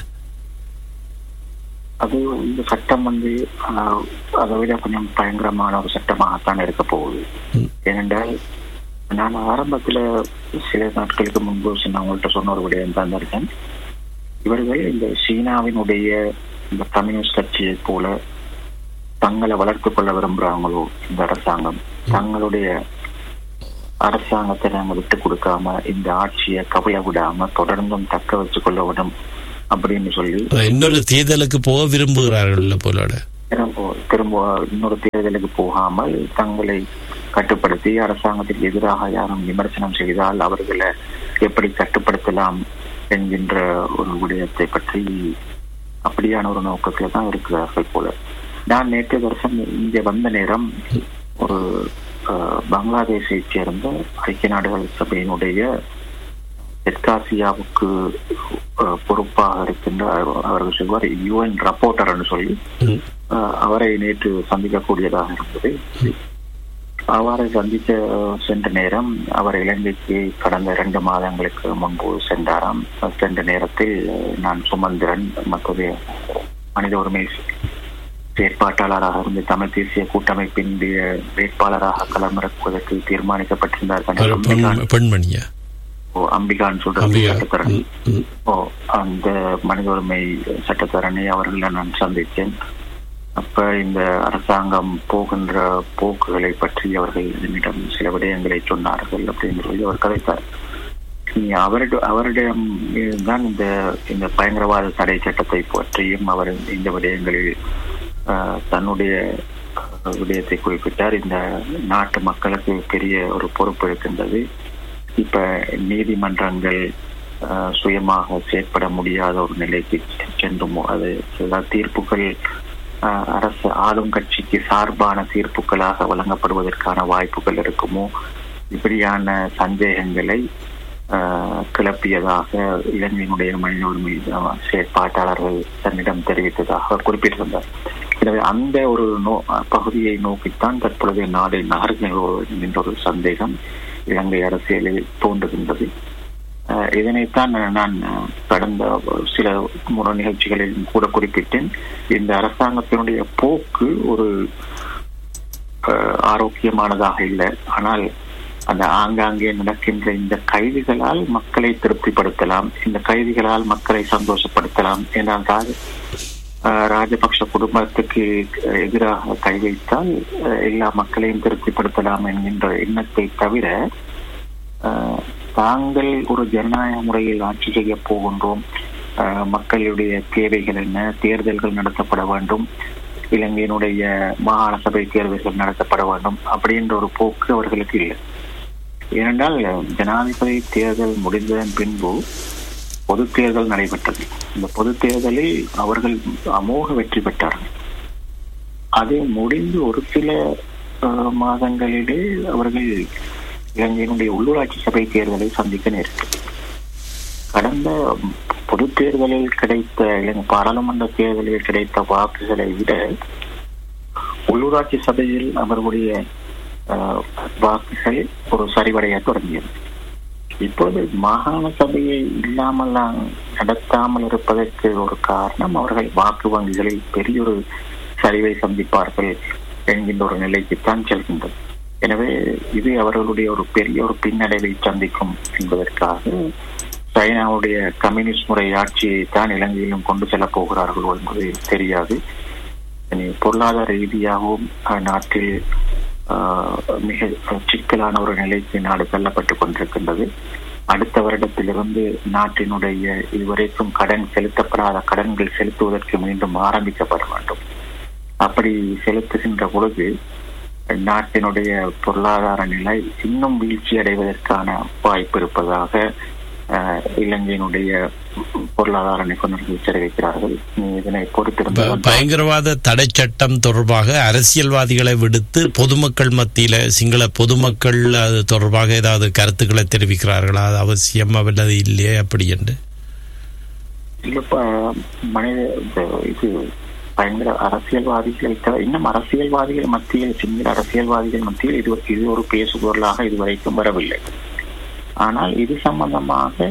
அது இந்த சட்டம் வந்து ஆஹ், அதை விட கொஞ்சம் பயங்கரமான ஒரு சட்டமாகத்தான் இருக்க போகுது ம். ஏனென்றால் நான் ஆரம்பத்துல சில நாட்களுக்கு முன்பு சொன்ன உங்கள்கிட்ட சொன்ன ஒரு விடயம் தான் இருக்கேன் இவர்கள் இந்த சீனாவினுடைய இந்த கம்யூனிஸ்ட் கட்சியை போல தங்களை வளர்த்துக் கொள்ள விரும்புறாங்களோ இந்த அரசாங்கம் தங்களுடைய அரசாங்கத்தை நாங்க விட்டு கொடுக்காம இந்த ஆட்சியை கவிழ விடாம தொடர்ந்தும் தக்க வச்சு கொள்ள விடும் அப்படின்னு சொல்லி இன்னொரு தேர்தலுக்கு போக விரும்புகிறார்கள் போலோட திரும்ப திரும்ப இன்னொரு தேர்தலுக்கு போகாமல் தங்களை கட்டுப்படுத்தி அரசாங்கத்திற்கு எதிராக யாரும் விமர்சனம் செய்தால் அவர்களை எப்படி கட்டுப்படுத்தலாம் என்கின்ற ஒரு விடயத்தை பற்றி அப்படியான ஒரு நோக்கத்துல தான் இருக்கிறார்கள் போல நான் நேற்று வருஷம் இங்கே வந்த நேரம் ஒரு அஹ், பங்களாதேஷைச் சேர்ந்த ஐக்கிய நாடுகள் சபையினுடைய தெற்காசியாவுக்கு அஹ், பொறுப்பாக இருக்கின்ற அவர்- அவர்கள் சொல்வார் யுஎன் ரப்போர்ட்டர்னு சொல்லி ம். அஹ், அவரை நேற்று சந்திக்கக்கூடியதாக இருந்தது அவரை சந்திக்க சென்ற நேரம் அவர் இலங்கைக்கு கடந்த இரண்டு மாதங்களுக்கு முன்பு சென்றாராம் சென்ற நேரத்தில் நான் சுமந்திரன் மற்றது மனித உரிமை செயற்பாட்டாளராக இருந்து தமிழ் தேசிய கூட்டமைப்பின் வே- வேட்பாளராக களமிறக்குவதற்கு தீர்மானிக்கப்பட்டிருந்தார்கள் ஒரு அம்பிகான் பெண் பெண்மணியா ஓ, அம்பிகான் சொல்ற அம்பிகா சட்டத்தரணி ம், ம். ஓ அந்த மனித உரிமை சட்டத்தரணி அவர்களை நான் சந்தித்தேன் அப்ப இந்த அரசாங்கம் போகின்ற போக்குகளை பற்றி அவர்கள் என்னிடம் சில விடயங்களை சொன்னார்கள் அப்படின்னு சொல்லி அவர் கதைத்தார் நீ அவரிடம் அவரிடம் தான் இந்த இந்த பயங்கரவாத தடை சட்டத்தை பற்றியும் அவர் இந்த விடயங்களில் ஆஹ், தன்னுடைய ஆஹ், விடயத்தை குறிப்பிட்டார் இந்த நாட்டு மக்களுக்கு பெரிய ஒரு பொறுப்பு இருக்கின்றது இப்ப நீதிமன்றங்கள் ஆஹ், சுயமாக செயற்பட முடியாத ஒரு நிலைக்கு சென்று மு- அது சில தீர்ப்புகள் ஆஹ், அரசு ஆளும் கட்சிக்கு சார்பான தீர்ப்புகளாக வழங்கப்படுவதற்கான வாய்ப்புகள் இருக்குமோ இப்படியான சந்தேகங்களை ஆஹ், கிளப்பியதாக இலங்கையினுடைய மனித உரிமை ஆஹ், செயற்பாட்டாளர்கள் தன்னிடம் தெரிவித்ததாக அவர் குறிப்பிட்டிருந்தார் எனவே அந்த ஒரு நோ பகுதியை நோக்கித்தான் தற்பொழுது நாடு நகர்கிறோ என்கின்ற ஒரு சந்தேகம் இலங்கை அரசியலில் தோன்றுகின்றது அஹ் இதனைத்தான் நான் கடந்த சில முறை நிகழ்ச்சிகளில் கூட குறிப்பிட்டேன் இந்த அரசாங்கத்தினுடைய போக்கு ஒரு அஹ், ஆரோக்கியமானதாக இல்லை ஆனால் அந்த ஆங்காங்கே நடக்கின்ற இந்த கைதிகளால் மக்களை திருப்திப்படுத்தலாம் இந்த கைதிகளால் மக்களை சந்தோஷப்படுத்தலாம் என்றால் ராஜ அஹ், ராஜபக்ஷ குடும்பத்துக்கு எதிராக கை வைத்தால் அஹ், எல்லா மக்களையும் திருப்திப்படுத்தலாம் என்கின்ற எண்ணத்தை தவிர அஹ், தாங்கள் ஒரு ஜனநாயக முறையில் ஆட்சி செய்ய போகின்றோம் அஹ், மக்களுடைய தேவைகள் என்ன தேர்தல்கள் நடத்தப்பட வேண்டும் இலங்கையினுடைய மாகாண சபை தேர்தல்கள் நடத்தப்பட வேண்டும் அப்படின்ற ஒரு போக்கு அவர்களுக்கு இல்லை ஏனென்றால் ஜனாதிபதி தேர்தல் முடிந்ததன் பின்பு பொது தேர்தல் நடைபெற்றது இந்த பொது தேர்தலில் அவர்கள் அமோக வெற்றி பெற்றார்கள் அது முடிந்து ஒரு சில அஹ், மாதங்களிலே அவர்கள் இலங்கையினுடைய உள்ளூராட்சி சபை தேர்தலை சந்திக்க நேரிட்டது கடந்த பொது தேர்தலில் கிடைத்த இலங்கை பாராளுமன்ற தேர்தலில் கிடைத்த வாக்குகளை விட உள்ளூராட்சி சபையில் அவர்களுடைய அஹ், வாக்குகள் ஒரு சரிவடைய தொடங்கியது இப்போது மாகாண சபையை இல்லாமல் நடத்தாமல் இருப்பதற்கு ஒரு காரணம் அவர்கள் வாக்கு வங்கிகளில் பெரிய ஒரு சரிவை சந்திப்பார்கள் என்கின்ற ஒரு நிலைக்குத்தான் செல்கின்றது எனவே இது அவர்களுடைய ஒரு பெரிய ஒரு பின்னடைவை சந்திக்கும் என்பதற்காக சைனாவுடைய கம்யூனிஸ்ட் முறை ஆட்சியை தான் இலங்கையிலும் கொண்டு செல்லப் போகிறார்களோ என்பது தெரியாது இனி பொருளாதார ரீதியாகவும் அஹ், நாட்டில் ஆஹ், மிக சிக்கலான ஒரு நிலைக்கு நாடு தள்ளப்பட்டுக் கொண்டிருக்கின்றது அடுத்த வருடத்திலிருந்து நாட்டினுடைய இதுவரைக்கும் கடன் செலுத்தப்படாத கடன்கள் செலுத்துவதற்கு மீண்டும் ஆரம்பிக்கப்பட வேண்டும் அப்படி செலுத்துகின்ற பொழுது நாட்டினுடைய பொருளாதார நிலை இன்னும் வீழ்ச்சி அடைவதற்கான வாய்ப்பு இருப்பதாக அஹ், இலங்கையினுடைய பொருளாதார நிபுணர்கள் தெரிவிக்கிறார்கள் இதனை பொறுத்திருந்து ப- வந்தால் பயங்கரவாத தடை சட்டம் தொடர்பாக அரசியல்வாதிகளை விடுத்து பொதுமக்கள் மத்தியில சிங்கள பொதுமக்கள் அது தொடர்பாக ஏதாவது கருத்துக்களை தெரிவிக்கிறார்களா அது அவசியம் அல்லது இல்லையே அப்படி என்று இல்லப்பா மனித இந்த இது பயங்கர அரசியல்வாதிகளை தவிர இன்னும் அரசியல்வாதிகள் மத்தியில் சிங்கள அரசியல்வாதிகள் மத்தியில் இது ஒரு- இது ஒரு பேசுபொருளாக இதுவரைக்கும் வரவில்லை ஆனால் இது சம்பந்தமாக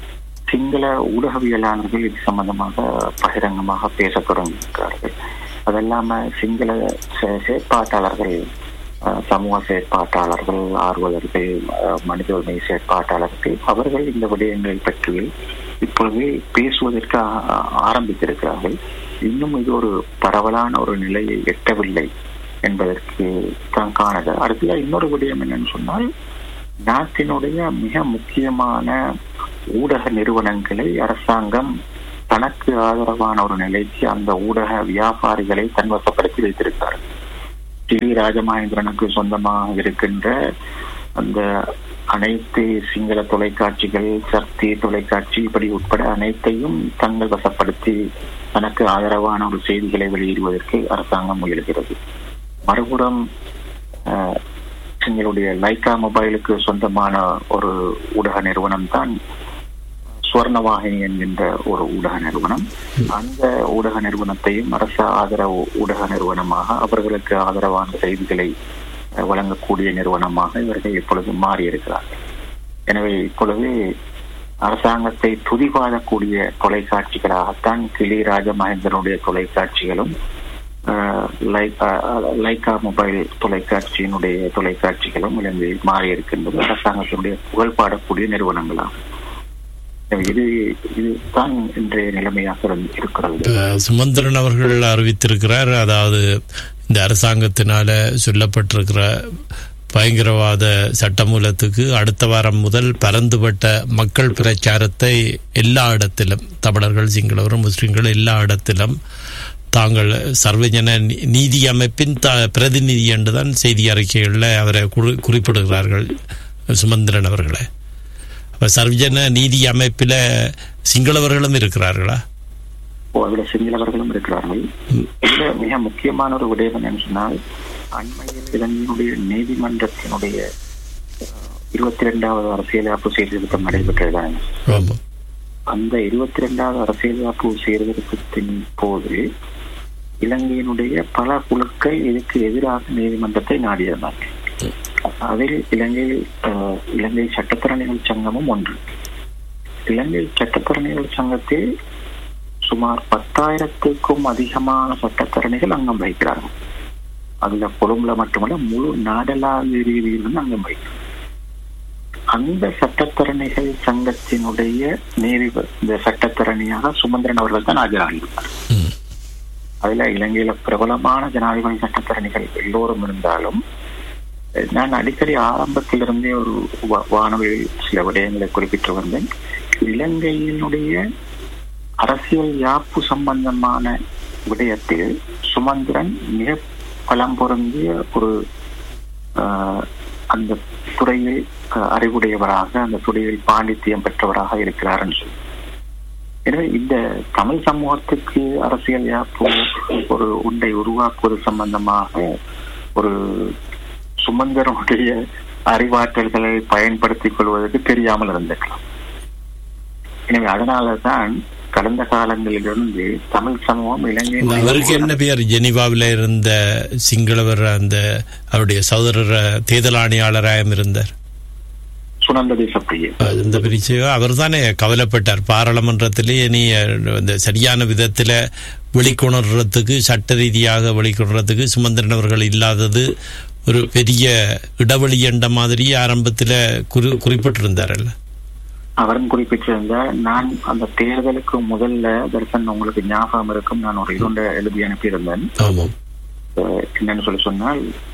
சிங்கள ஊடகவியலாளர்கள் இது சம்பந்தமாக பகிரங்கமாக பேசத் தொடங்கியிருக்கிறார்கள் அதல்லாம சிங்கள சே- செயற்பாட்டாளர்கள் அஹ், சமூக செயற்பாட்டாளர்கள் ஆர்வலர்கள் அஹ், மனித உரிமை செயற்பாட்டாளர்கள் அவர்கள் இந்த விடயங்களை பற்றி இப்பொழுது பேசுவதற்கு ஆ- ஆரம்பித்திருக்கிறார்கள் இன்னும் இது ஒரு பரவலான ஒரு நிலையை எட்டவில்லை என்பதற்கு தான் காணது அடுத்ததா இன்னொரு விடயம் என்னன்னு சொன்னால் நாட்டினுடைய மிக முக்கியமான ஊடக நிறுவனங்களை அரசாங்கம் தனக்கு ஆதரவான ஒரு நிலைக்கு அந்த ஊடக வியாபாரிகளை தன்வசப்படுத்தி வைத்திருக்கிறார் டி ராஜமகேந்திரனுக்கு சொந்தமாக இருக்கின்ற அந்த அனைத்து சிங்கள தொலைக்காட்சிகள் சக்தி தொலைக்காட்சி இப்படி உட்பட அனைத்தையும் தங்கள் வசப்படுத்தி தனக்கு ஆதரவான ஒரு செய்திகளை வெளியிடுவதற்கு அரசாங்கம் முயல்கிறது மறுபுறம் அஹ், எங்களுடைய லைக்கா மொபைலுக்கு சொந்தமான ஒரு ஊடக நிறுவனம் தான் சுவர்ணவாகினி என்கின்ற ஒரு ஊடக நிறுவனம் அந்த ஊடக நிறுவனத்தையும் அரச ஆதரவு ஊடக நிறுவனமாக அவர்களுக்கு ஆதரவான செய்திகளை அஹ், வழங்கக்கூடிய நிறுவனமாக இவர்கள் இப்பொழுது மாறியிருக்கிறார்கள் எனவே இப்பொழுது அரசாங்கத்தை துதிபாடக்கூடிய தொலைக்காட்சிகளாகத்தான் கிளி ராஜமகேந்திரனுடைய தொலைக்காட்சிகளும் அஹ், லை- அஹ், லைக்கா மொபைல் தொலைக்காட்சியினுடைய தொலைக்காட்சிகளும் இலங்கையில் மாறி இருக்கின்றது அரசாங்கத்தினுடைய புகழ் பாடக்கூடிய நிறுவனங்களாகும் எனவே இது இதுதான் இன்றைய நிலைமையாக இருந்து- இருக்கிறது இப்ப சுமந்திரன் அவர்கள் அறிவித்திருக்கிறார் அதாவது இந்த அரசாங்கத்தினால சொல்லப்பட்டிருக்கிற பயங்கரவாத சட்டமூலத்துக்கு அடுத்த வாரம் முதல் பரந்துபட்ட மக்கள் பிரச்சாரத்தை எல்லா இடத்திலும் தமிழர்கள் சிங்களவர் முஸ்லிம்கள் எல்லா இடத்திலும் தாங்கள் சர்வஜன நீ- நீதி அமைப்பின் த பிரதிநிதி என்றுதான் செய்தி அறிக்கைகளில் அவரை குறி குறிப்பிடுகிறார்கள் சுமந்திரன் அவர்களை அப்ப சர்வஜன நீதி அமைப்பில் சிங்களவர்களும் இருக்கிறார்களா ஓ, அதுல சிங்களவர்களும் இருக்கிறார்கள் இதுல மிக முக்கியமான ஒரு விடயம் என்னன்னு சொன்னால் அண்மையில் இலங்கையினுடைய நீதிமன்றத்தினுடைய இருபத்தி ரெண்டாவது அரசியலமைப்பு சீர்திருத்தம் நடைபெற்றதுதான் ஆமாம் அந்த இருபத்தி ரெண்டாவது அரசியலமைப்பு சீர்திருத்தத்தின் போது இலங்கையினுடைய பல குழுக்கள் இதுக்கு எதிராக நீதிமன்றத்தை நாடியிருந்தார்கள் அதில் இலங்கை அஹ், இலங்கை சட்டத்தரணிகள் சங்கமும் ஒன்று இலங்கை சட்டத்தரணிகள் சங்கத்தில் சுமார் பத்தாயிரத்துக்கும் அதிகமான சட்டத்தரணிகள் அங்கம் வகிக்கிறார்கள் அதுல கொழும்புல மட்டுமல்ல முழு நாடளாவிய ரீதியிலும் அங்கம் வகிக்கிறார் அந்த சட்டத்தரணிகள் சங்கத்தினுடைய நீதி இந்த சட்டத்தரணியாக சுமந்திரன் அவர்கள் தான் ஆஜராகியிருந்தார் ம். அதுல இலங்கையில பிரபலமான ஜனாதிபதி சட்டத்தரணிகள் எல்லோரும் இருந்தாலும் அஹ், நான் அடிக்கடி ஆரம்பத்திலிருந்தே ஒரு வா- வானொலியில் சில விடயங்களை குறிப்பிட்டு வந்தேன் இலங்கையினுடைய அரசியல் யாப்பு சம்பந்தமான விடயத்தில் சுமந்திரன் மிக பலம் பொருந்திய ஒரு ஆஹ், அந்த துறையில் ஆஹ், அறிவுடையவராக அந்த துறையில் பாண்டித்தியம் பெற்றவராக இருக்கிறார்னு சொல்லி எனவே இந்த தமிழ் சமூகத்துக்கு அரசியல் யாப்பு ஒரு உண்டை உருவாக்குவது சம்பந்தமாக ஒரு சுமந்திரனுடைய அறிவாற்றல்களை பயன்படுத்திக் கொள்வதற்கு தெரியாமல் இருந்திருக்கலாம் எனவே அதனாலதான் கடந்த காலங்களிலிருந்து தமிழ் சமூகம் இலங்கை அவருக்கு என்ன பெயர் ஜெனீவாவில் இருந்த சிங்களவர் அந்த அவருடைய சகோதரர் தேர்தல் ஆணையாளராயும் இருந்தார் சுனந்த தேசப்பிரிய இந்த பிரிச்சு அவர் தானே கவலைப்பட்டார் பாராளுமன்றத்திலே நீ இந்த சரியான விதத்தில் வெளிக்கொணர்றதுக்கு சட்ட ரீதியாக வெளிக்கொணர்றதுக்கு சுமந்திரன் அவர்கள் இல்லாதது ஒரு பெரிய இடைவெளி என்ற மாதிரி ஆரம்பத்தில் குறி குறிப்பிட்டிருந்தாரல்ல அவரும் குறிப்பிட்டிருந்தார் நான் அந்த தேர்தலுக்கு முதல்ல தர்சன் உங்களுக்கு ஞாபகம் இருக்கும் நான் ஒரு இரண்டு எழுதி அனுப்பியிருந்தேன் ஆமாம் அஹ் என்னன்னு சொல்லி சொன்னால்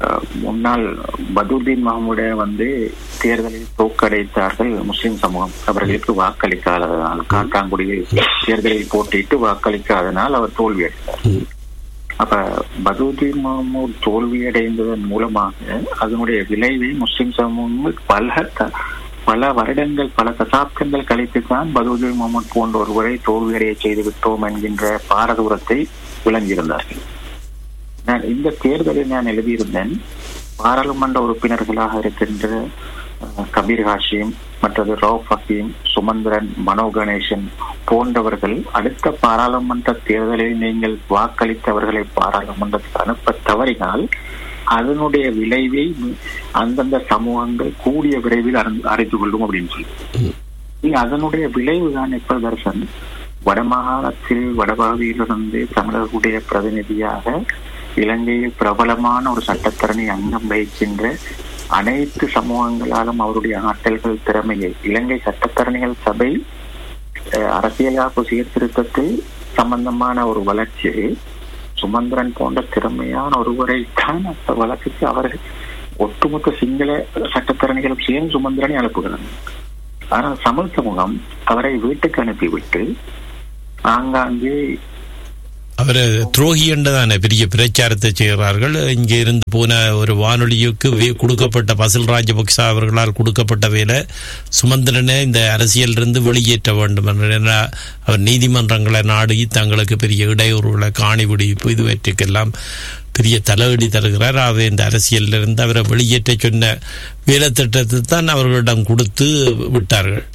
அஹ், முன்னாள் பதுதீன் மஹமுடைய வந்து தேர்தலில் தோற்கடித்தார்கள் முஸ்லிம் சமூகம் அவர்களுக்கு வாக்களிக்காததனால் காத்தாங்குடியில் தேர்தலில் போட்டியிட்டு வாக்களிக்காதனால் அவர் தோல்வியடைந்தார் அப்ப பதுதீன் மஹமூத் தோல்வியடைந்ததன் மூலமாக அதனுடைய விளைவை முஸ்லிம் சமூகம் பல த- பல வருடங்கள் பல தசாப்தங்கள் கழித்து தான் பதுதீன் முகமது போன்ற ஒருவரை தோல்வியடைய செய்து விட்டோம் என்கின்ற பாரதூரத்தை விளங்கியிருந்தார்கள் நான் இந்த தேர்தலில் நான் எழுதியிருந்தேன் பாராளுமன்ற உறுப்பினர்களாக இருக்கின்ற அஹ், கபீர் ஹாஷிம் மற்றது ரவுப் ஹக்கீம் சுமந்திரன் மனோ கணேசன் போன்றவர்கள் அடுத்த பாராளுமன்ற தேர்தலில் நீங்கள் வாக்களித்தவர்களை பாராளுமன்றத்துக்கு அனுப்ப தவறினால் அதனுடைய விளைவை அந்தந்த சமூகங்கள் கூடிய விரைவில் அறிந்து- அறிந்து கொள்ளும் அப்படின்னு சொல்லி இனி அதனுடைய விளைவு தான் இப்ப தர்சன் வடமாகாணத்தில் வடபாவியிலிருந்து தமிழர்களுடைய பிரதிநிதியாக இலங்கையில் பிரபலமான ஒரு சட்டத்தரணி அங்கம் வகிக்கின்ற அனைத்து சமூகங்களாலும் அவருடைய ஆற்றல்கள் திறமையை இலங்கை சட்டத்தரணிகள் சபை அஹ், அரசியலாப்பு சீர்திருத்தத்தில் சம்பந்தமான ஒரு வளர்ச்சியை சுமந்திரன் போன்ற திறமையான ஒருவரை தான் அந்த வழக்குக்கு அவர்கள் ஒட்டுமொத்த சிங்கள சட்டத்தரணிகளும் சேர்ந்து சுமந்திரனை அனுப்புகிறார்கள் ஆனால் தமிழ் சமூகம் அவரை வீட்டுக்கு அனுப்பிவிட்டு ஆங்காங்கே அவர் துரோகி என்றதானே பெரிய பிரச்சாரத்தை செய்கிறார்கள் இங்கே இருந்து போன ஒரு வானொலிக்கு வே- கொடுக்கப்பட்ட பசில் ராஜபக்ச அவர்களால் கொடுக்கப்பட்ட வேலை சுமந்திரனை இந்த அரசியலிருந்து வெளியேற்ற வேண்டும் என்ற என்ற அவர் நீதிமன்றங்களை நாடி தங்களுக்கு பெரிய இடையூறுகளை காணி பிடிப்பு இதுவற்றுக்கெல்லாம் பெரிய தலையடி தருகிறார் ஆகவே இந்த அரசியலிருந்து அவரை வெளியேற்ற சொன்ன வேலை திட்டத்தை தான் அவர்களிடம் கொடுத்து விட்டார்கள்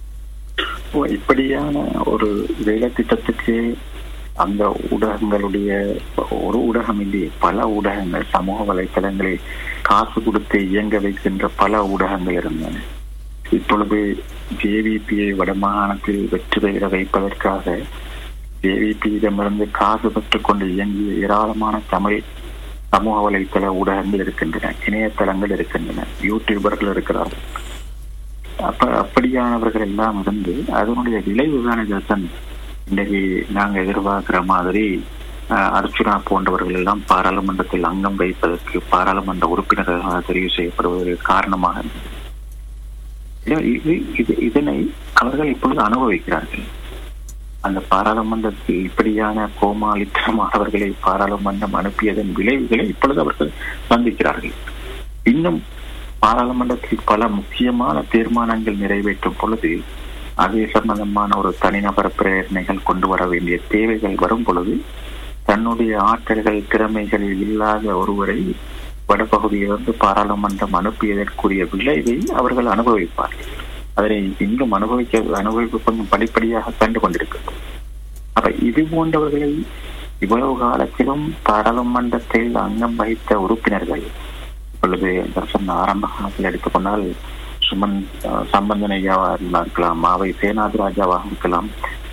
ஓ, இப்படியான ஒரு வேலை திட்டத்துக்கு அந்த ஊடகங்களுடைய ஒரு ஊடகம் இல்லையே பல ஊடகங்கள் சமூக வலைத்தளங்களில் காசு கொடுத்து இயங்க வைக்கின்ற பல ஊடகங்கள் இருந்தன இப்பொழுது ஜேவிபியை வடமாகாணத்தில் வெற்றி பெற வைப்பதற்காக ஜேவிபியிடமிருந்து காசு பெற்றுக்கொண்டு இயங்கிய ஏராளமான தமிழ் சமூக வலைத்தள ஊடகங்கள் இருக்கின்றன இணையதளங்கள் இருக்கின்றன யூடியூபர்கள் இருக்கிறார்கள் அப்ப அப்படியானவர்கள் எல்லாம் இருந்து அதனுடைய விளைவுதான தர்சன் இன்னைக்கு நாங்க எதிர்பார்க்கிற மாதிரி அஹ், அர்ச்சுனா போன்றவர்கள் எல்லாம் பாராளுமன்றத்தில் அங்கம் வைப்பதற்கு பாராளுமன்ற உறுப்பினர்களாக தெரிவு செய்யப்படுவதற்கு காரணமாக இருந்தது. இது- இது- இது- இதனை அவர்கள் இப்பொழுது அனுபவிக்கிறார்கள் அந்த பாராளுமன்றத்தில் இப்படியான கோமாளித்தனமானவர்களை பாராளுமன்றம் அனுப்பியதன் விளைவுகளை இப்பொழுது அவர்கள் சந்திக்கிறார்கள் இன்னும் பாராளுமன்றத்தில் பல முக்கியமான தீர்மானங்கள் நிறைவேற்றும் பொழுது அது சம்பந்தமான ஒரு தனிநபர் பிரேரணைகள் கொண்டு வர வேண்டிய தேவைகள் வரும் பொழுது தன்னுடைய ஆற்றல்கள் திறமைகளில் இல்லாத ஒருவரை வடபகுதியிலிருந்து பாராளுமன்றம் அனுப்பியதற்குரிய விளைவை அவர்கள் அனுபவிப்பார்கள் அதனை இன்னும் அனுபவிக்க அனுபவிப்பு கொஞ்சம் படிப்படியாக கண்டு கொண்டிருக்கிறது அப்ப இது போன்றவர்களை இவ்வளவு காலத்திலும் பாராளுமன்றத்தில் அங்கம் வகித்த உறுப்பினர்கள் இப்பொழுது தர்சன் ஆரம்ப காலத்தில் எடுத்துக்கொண்டால் சுமன் அஹ், சம்பந்தன் ஐயாவாக இருக்கலாம் அவை சேனாதி ராஜாவாக இருக்கலாம்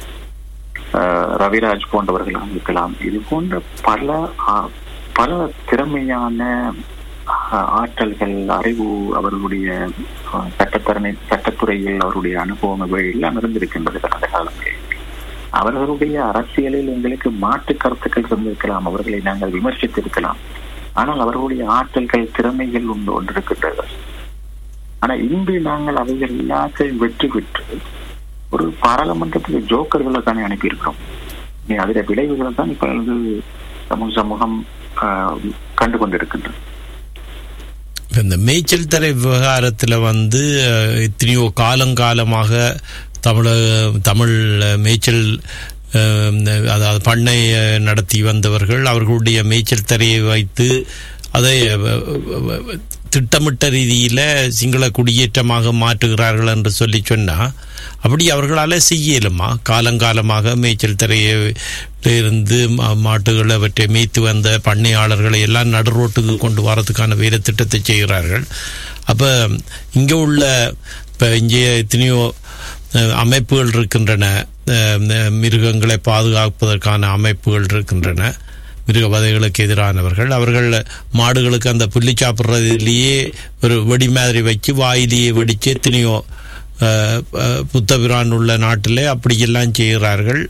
அஹ், ரவிராஜ் போன்றவர்களாக இருக்கலாம் இது போன்ற பல ஆ- பல திறமையான ஆ- ஆற்றல்கள் அறிவு அவர்களுடைய அஹ், சட்டத்தரணை சட்டத்துறையில் அவருடைய அனுபவம் இவை எல்லாம் இருந்திருக்கின்றது கடந்த காலங்களில் அவர்களுடைய அரசியலில் எங்களுக்கு மாற்று கருத்துக்கள் இருந்திருக்கலாம் அவர்களை நாங்கள் விமர்சித்திருக்கலாம் ஆனால் அவர்களுடைய ஆற்றல்கள் திறமைகள் உண்டு ஒன்றிருக்கின்றது ஆனா இன்று நாங்கள் அவைகள் எல்லாத்தையும் வெற்றி பெற்று ஒரு பாராளுமன்றத்துக்கு ஜோக்கர்களை தானே அனுப்பியிருக்கிறோம் நீ அதில் விளைவுகளை தான் இப்ப வந்து சமூக சமூகம் ஆஹ், கண்டு கொண்டிருக்கின்றது இப்ப இந்த மேய்ச்சல் தரை விவகாரத்தில் வந்து அஹ், எத்தனையோ காலங்காலமாக தமிழ தமிழ் மேய்ச்சல் அஹ், அதாவது பண்ணை அஹ், நடத்தி வந்தவர்கள் அவர்களுடைய மேய்ச்சல் தரையை வைத்து அதை அஹ், அஹ், திட்டமிட்ட ரீதியில் சிங்கள குடியேற்றமாக மாற்றுகிறார்கள் என்று சொல்லி சொன்னால் அப்படி அவர்களால் செய்ய இயலுமா காலங்காலமாக மேய்ச்சல் தரையை இருந்து மா- மாட்டுகளை அவற்றை மேய்த்து வந்த பண்ணையாளர்களை எல்லாம் நடுரோட்டுக்கு கொண்டு வரதுக்கான வேலை திட்டத்தை செய்கிறார்கள் அப்போ இங்கே உள்ள இப்போ இங்கே எத்தனையோ அஹ், அமைப்புகள் இருக்கின்றன அஹ், மிருகங்களை பாதுகாப்பதற்கான அமைப்புகள் இருக்கின்றன மிருகவதைகளுக்கு எதிரானவர்கள் அவர்கள் மாடுகளுக்கு அந்த புள்ளி சாப்பிட்றதுலேயே ஒரு வெடி மாதிரி வச்சு வாயிலேயே வெடிச்சு எத்தனையோ அஹ், அஹ், புத்தபிரான் உள்ள நாட்டிலே அப்படியெல்லாம் செய்கிறார்கள்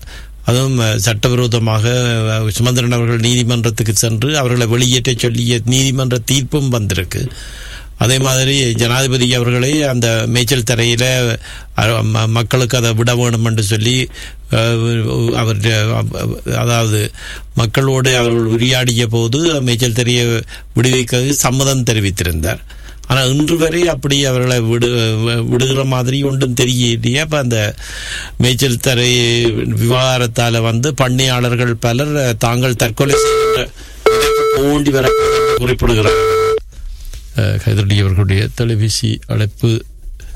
அதுவும் அஹ், சட்டவிரோதமாக அஹ், சுமந்திரன் அவர்கள் நீதிமன்றத்துக்கு சென்று அவர்களை வெளியேற்ற சொல்லிய நீதிமன்ற தீர்ப்பும் வந்திருக்கு அதே மாதிரி ஜனாதிபதி அவர்களே அந்த மேய்ச்சல் தரையில அஹ், ம- மக்களுக்கு அதை விட வேணும் என்று சொல்லி அஹ், அவர் அதாவது மக்களோடு அவர்கள் உரையாடிய போது மேய்ச்சல் தரையை விடுவிக்க சம்மதம் தெரிவித்திருந்தார் ஆனால் இன்று வரை அப்படி அவர்களை விடு விடுகிற மாதிரி ஒன்றும் தெரியலையே அப்போ அந்த மேய்ச்சல் தரை விவகாரத்தால் வந்து பண்ணையாளர்கள் பலர் தாங்கள் தற்கொலை செய்கின்ற ஓண்டி வர குறிப்பிடுகிறார்கள் அஹ், கைதடி அவர்களுடைய தொலைபேசி அழைப்பு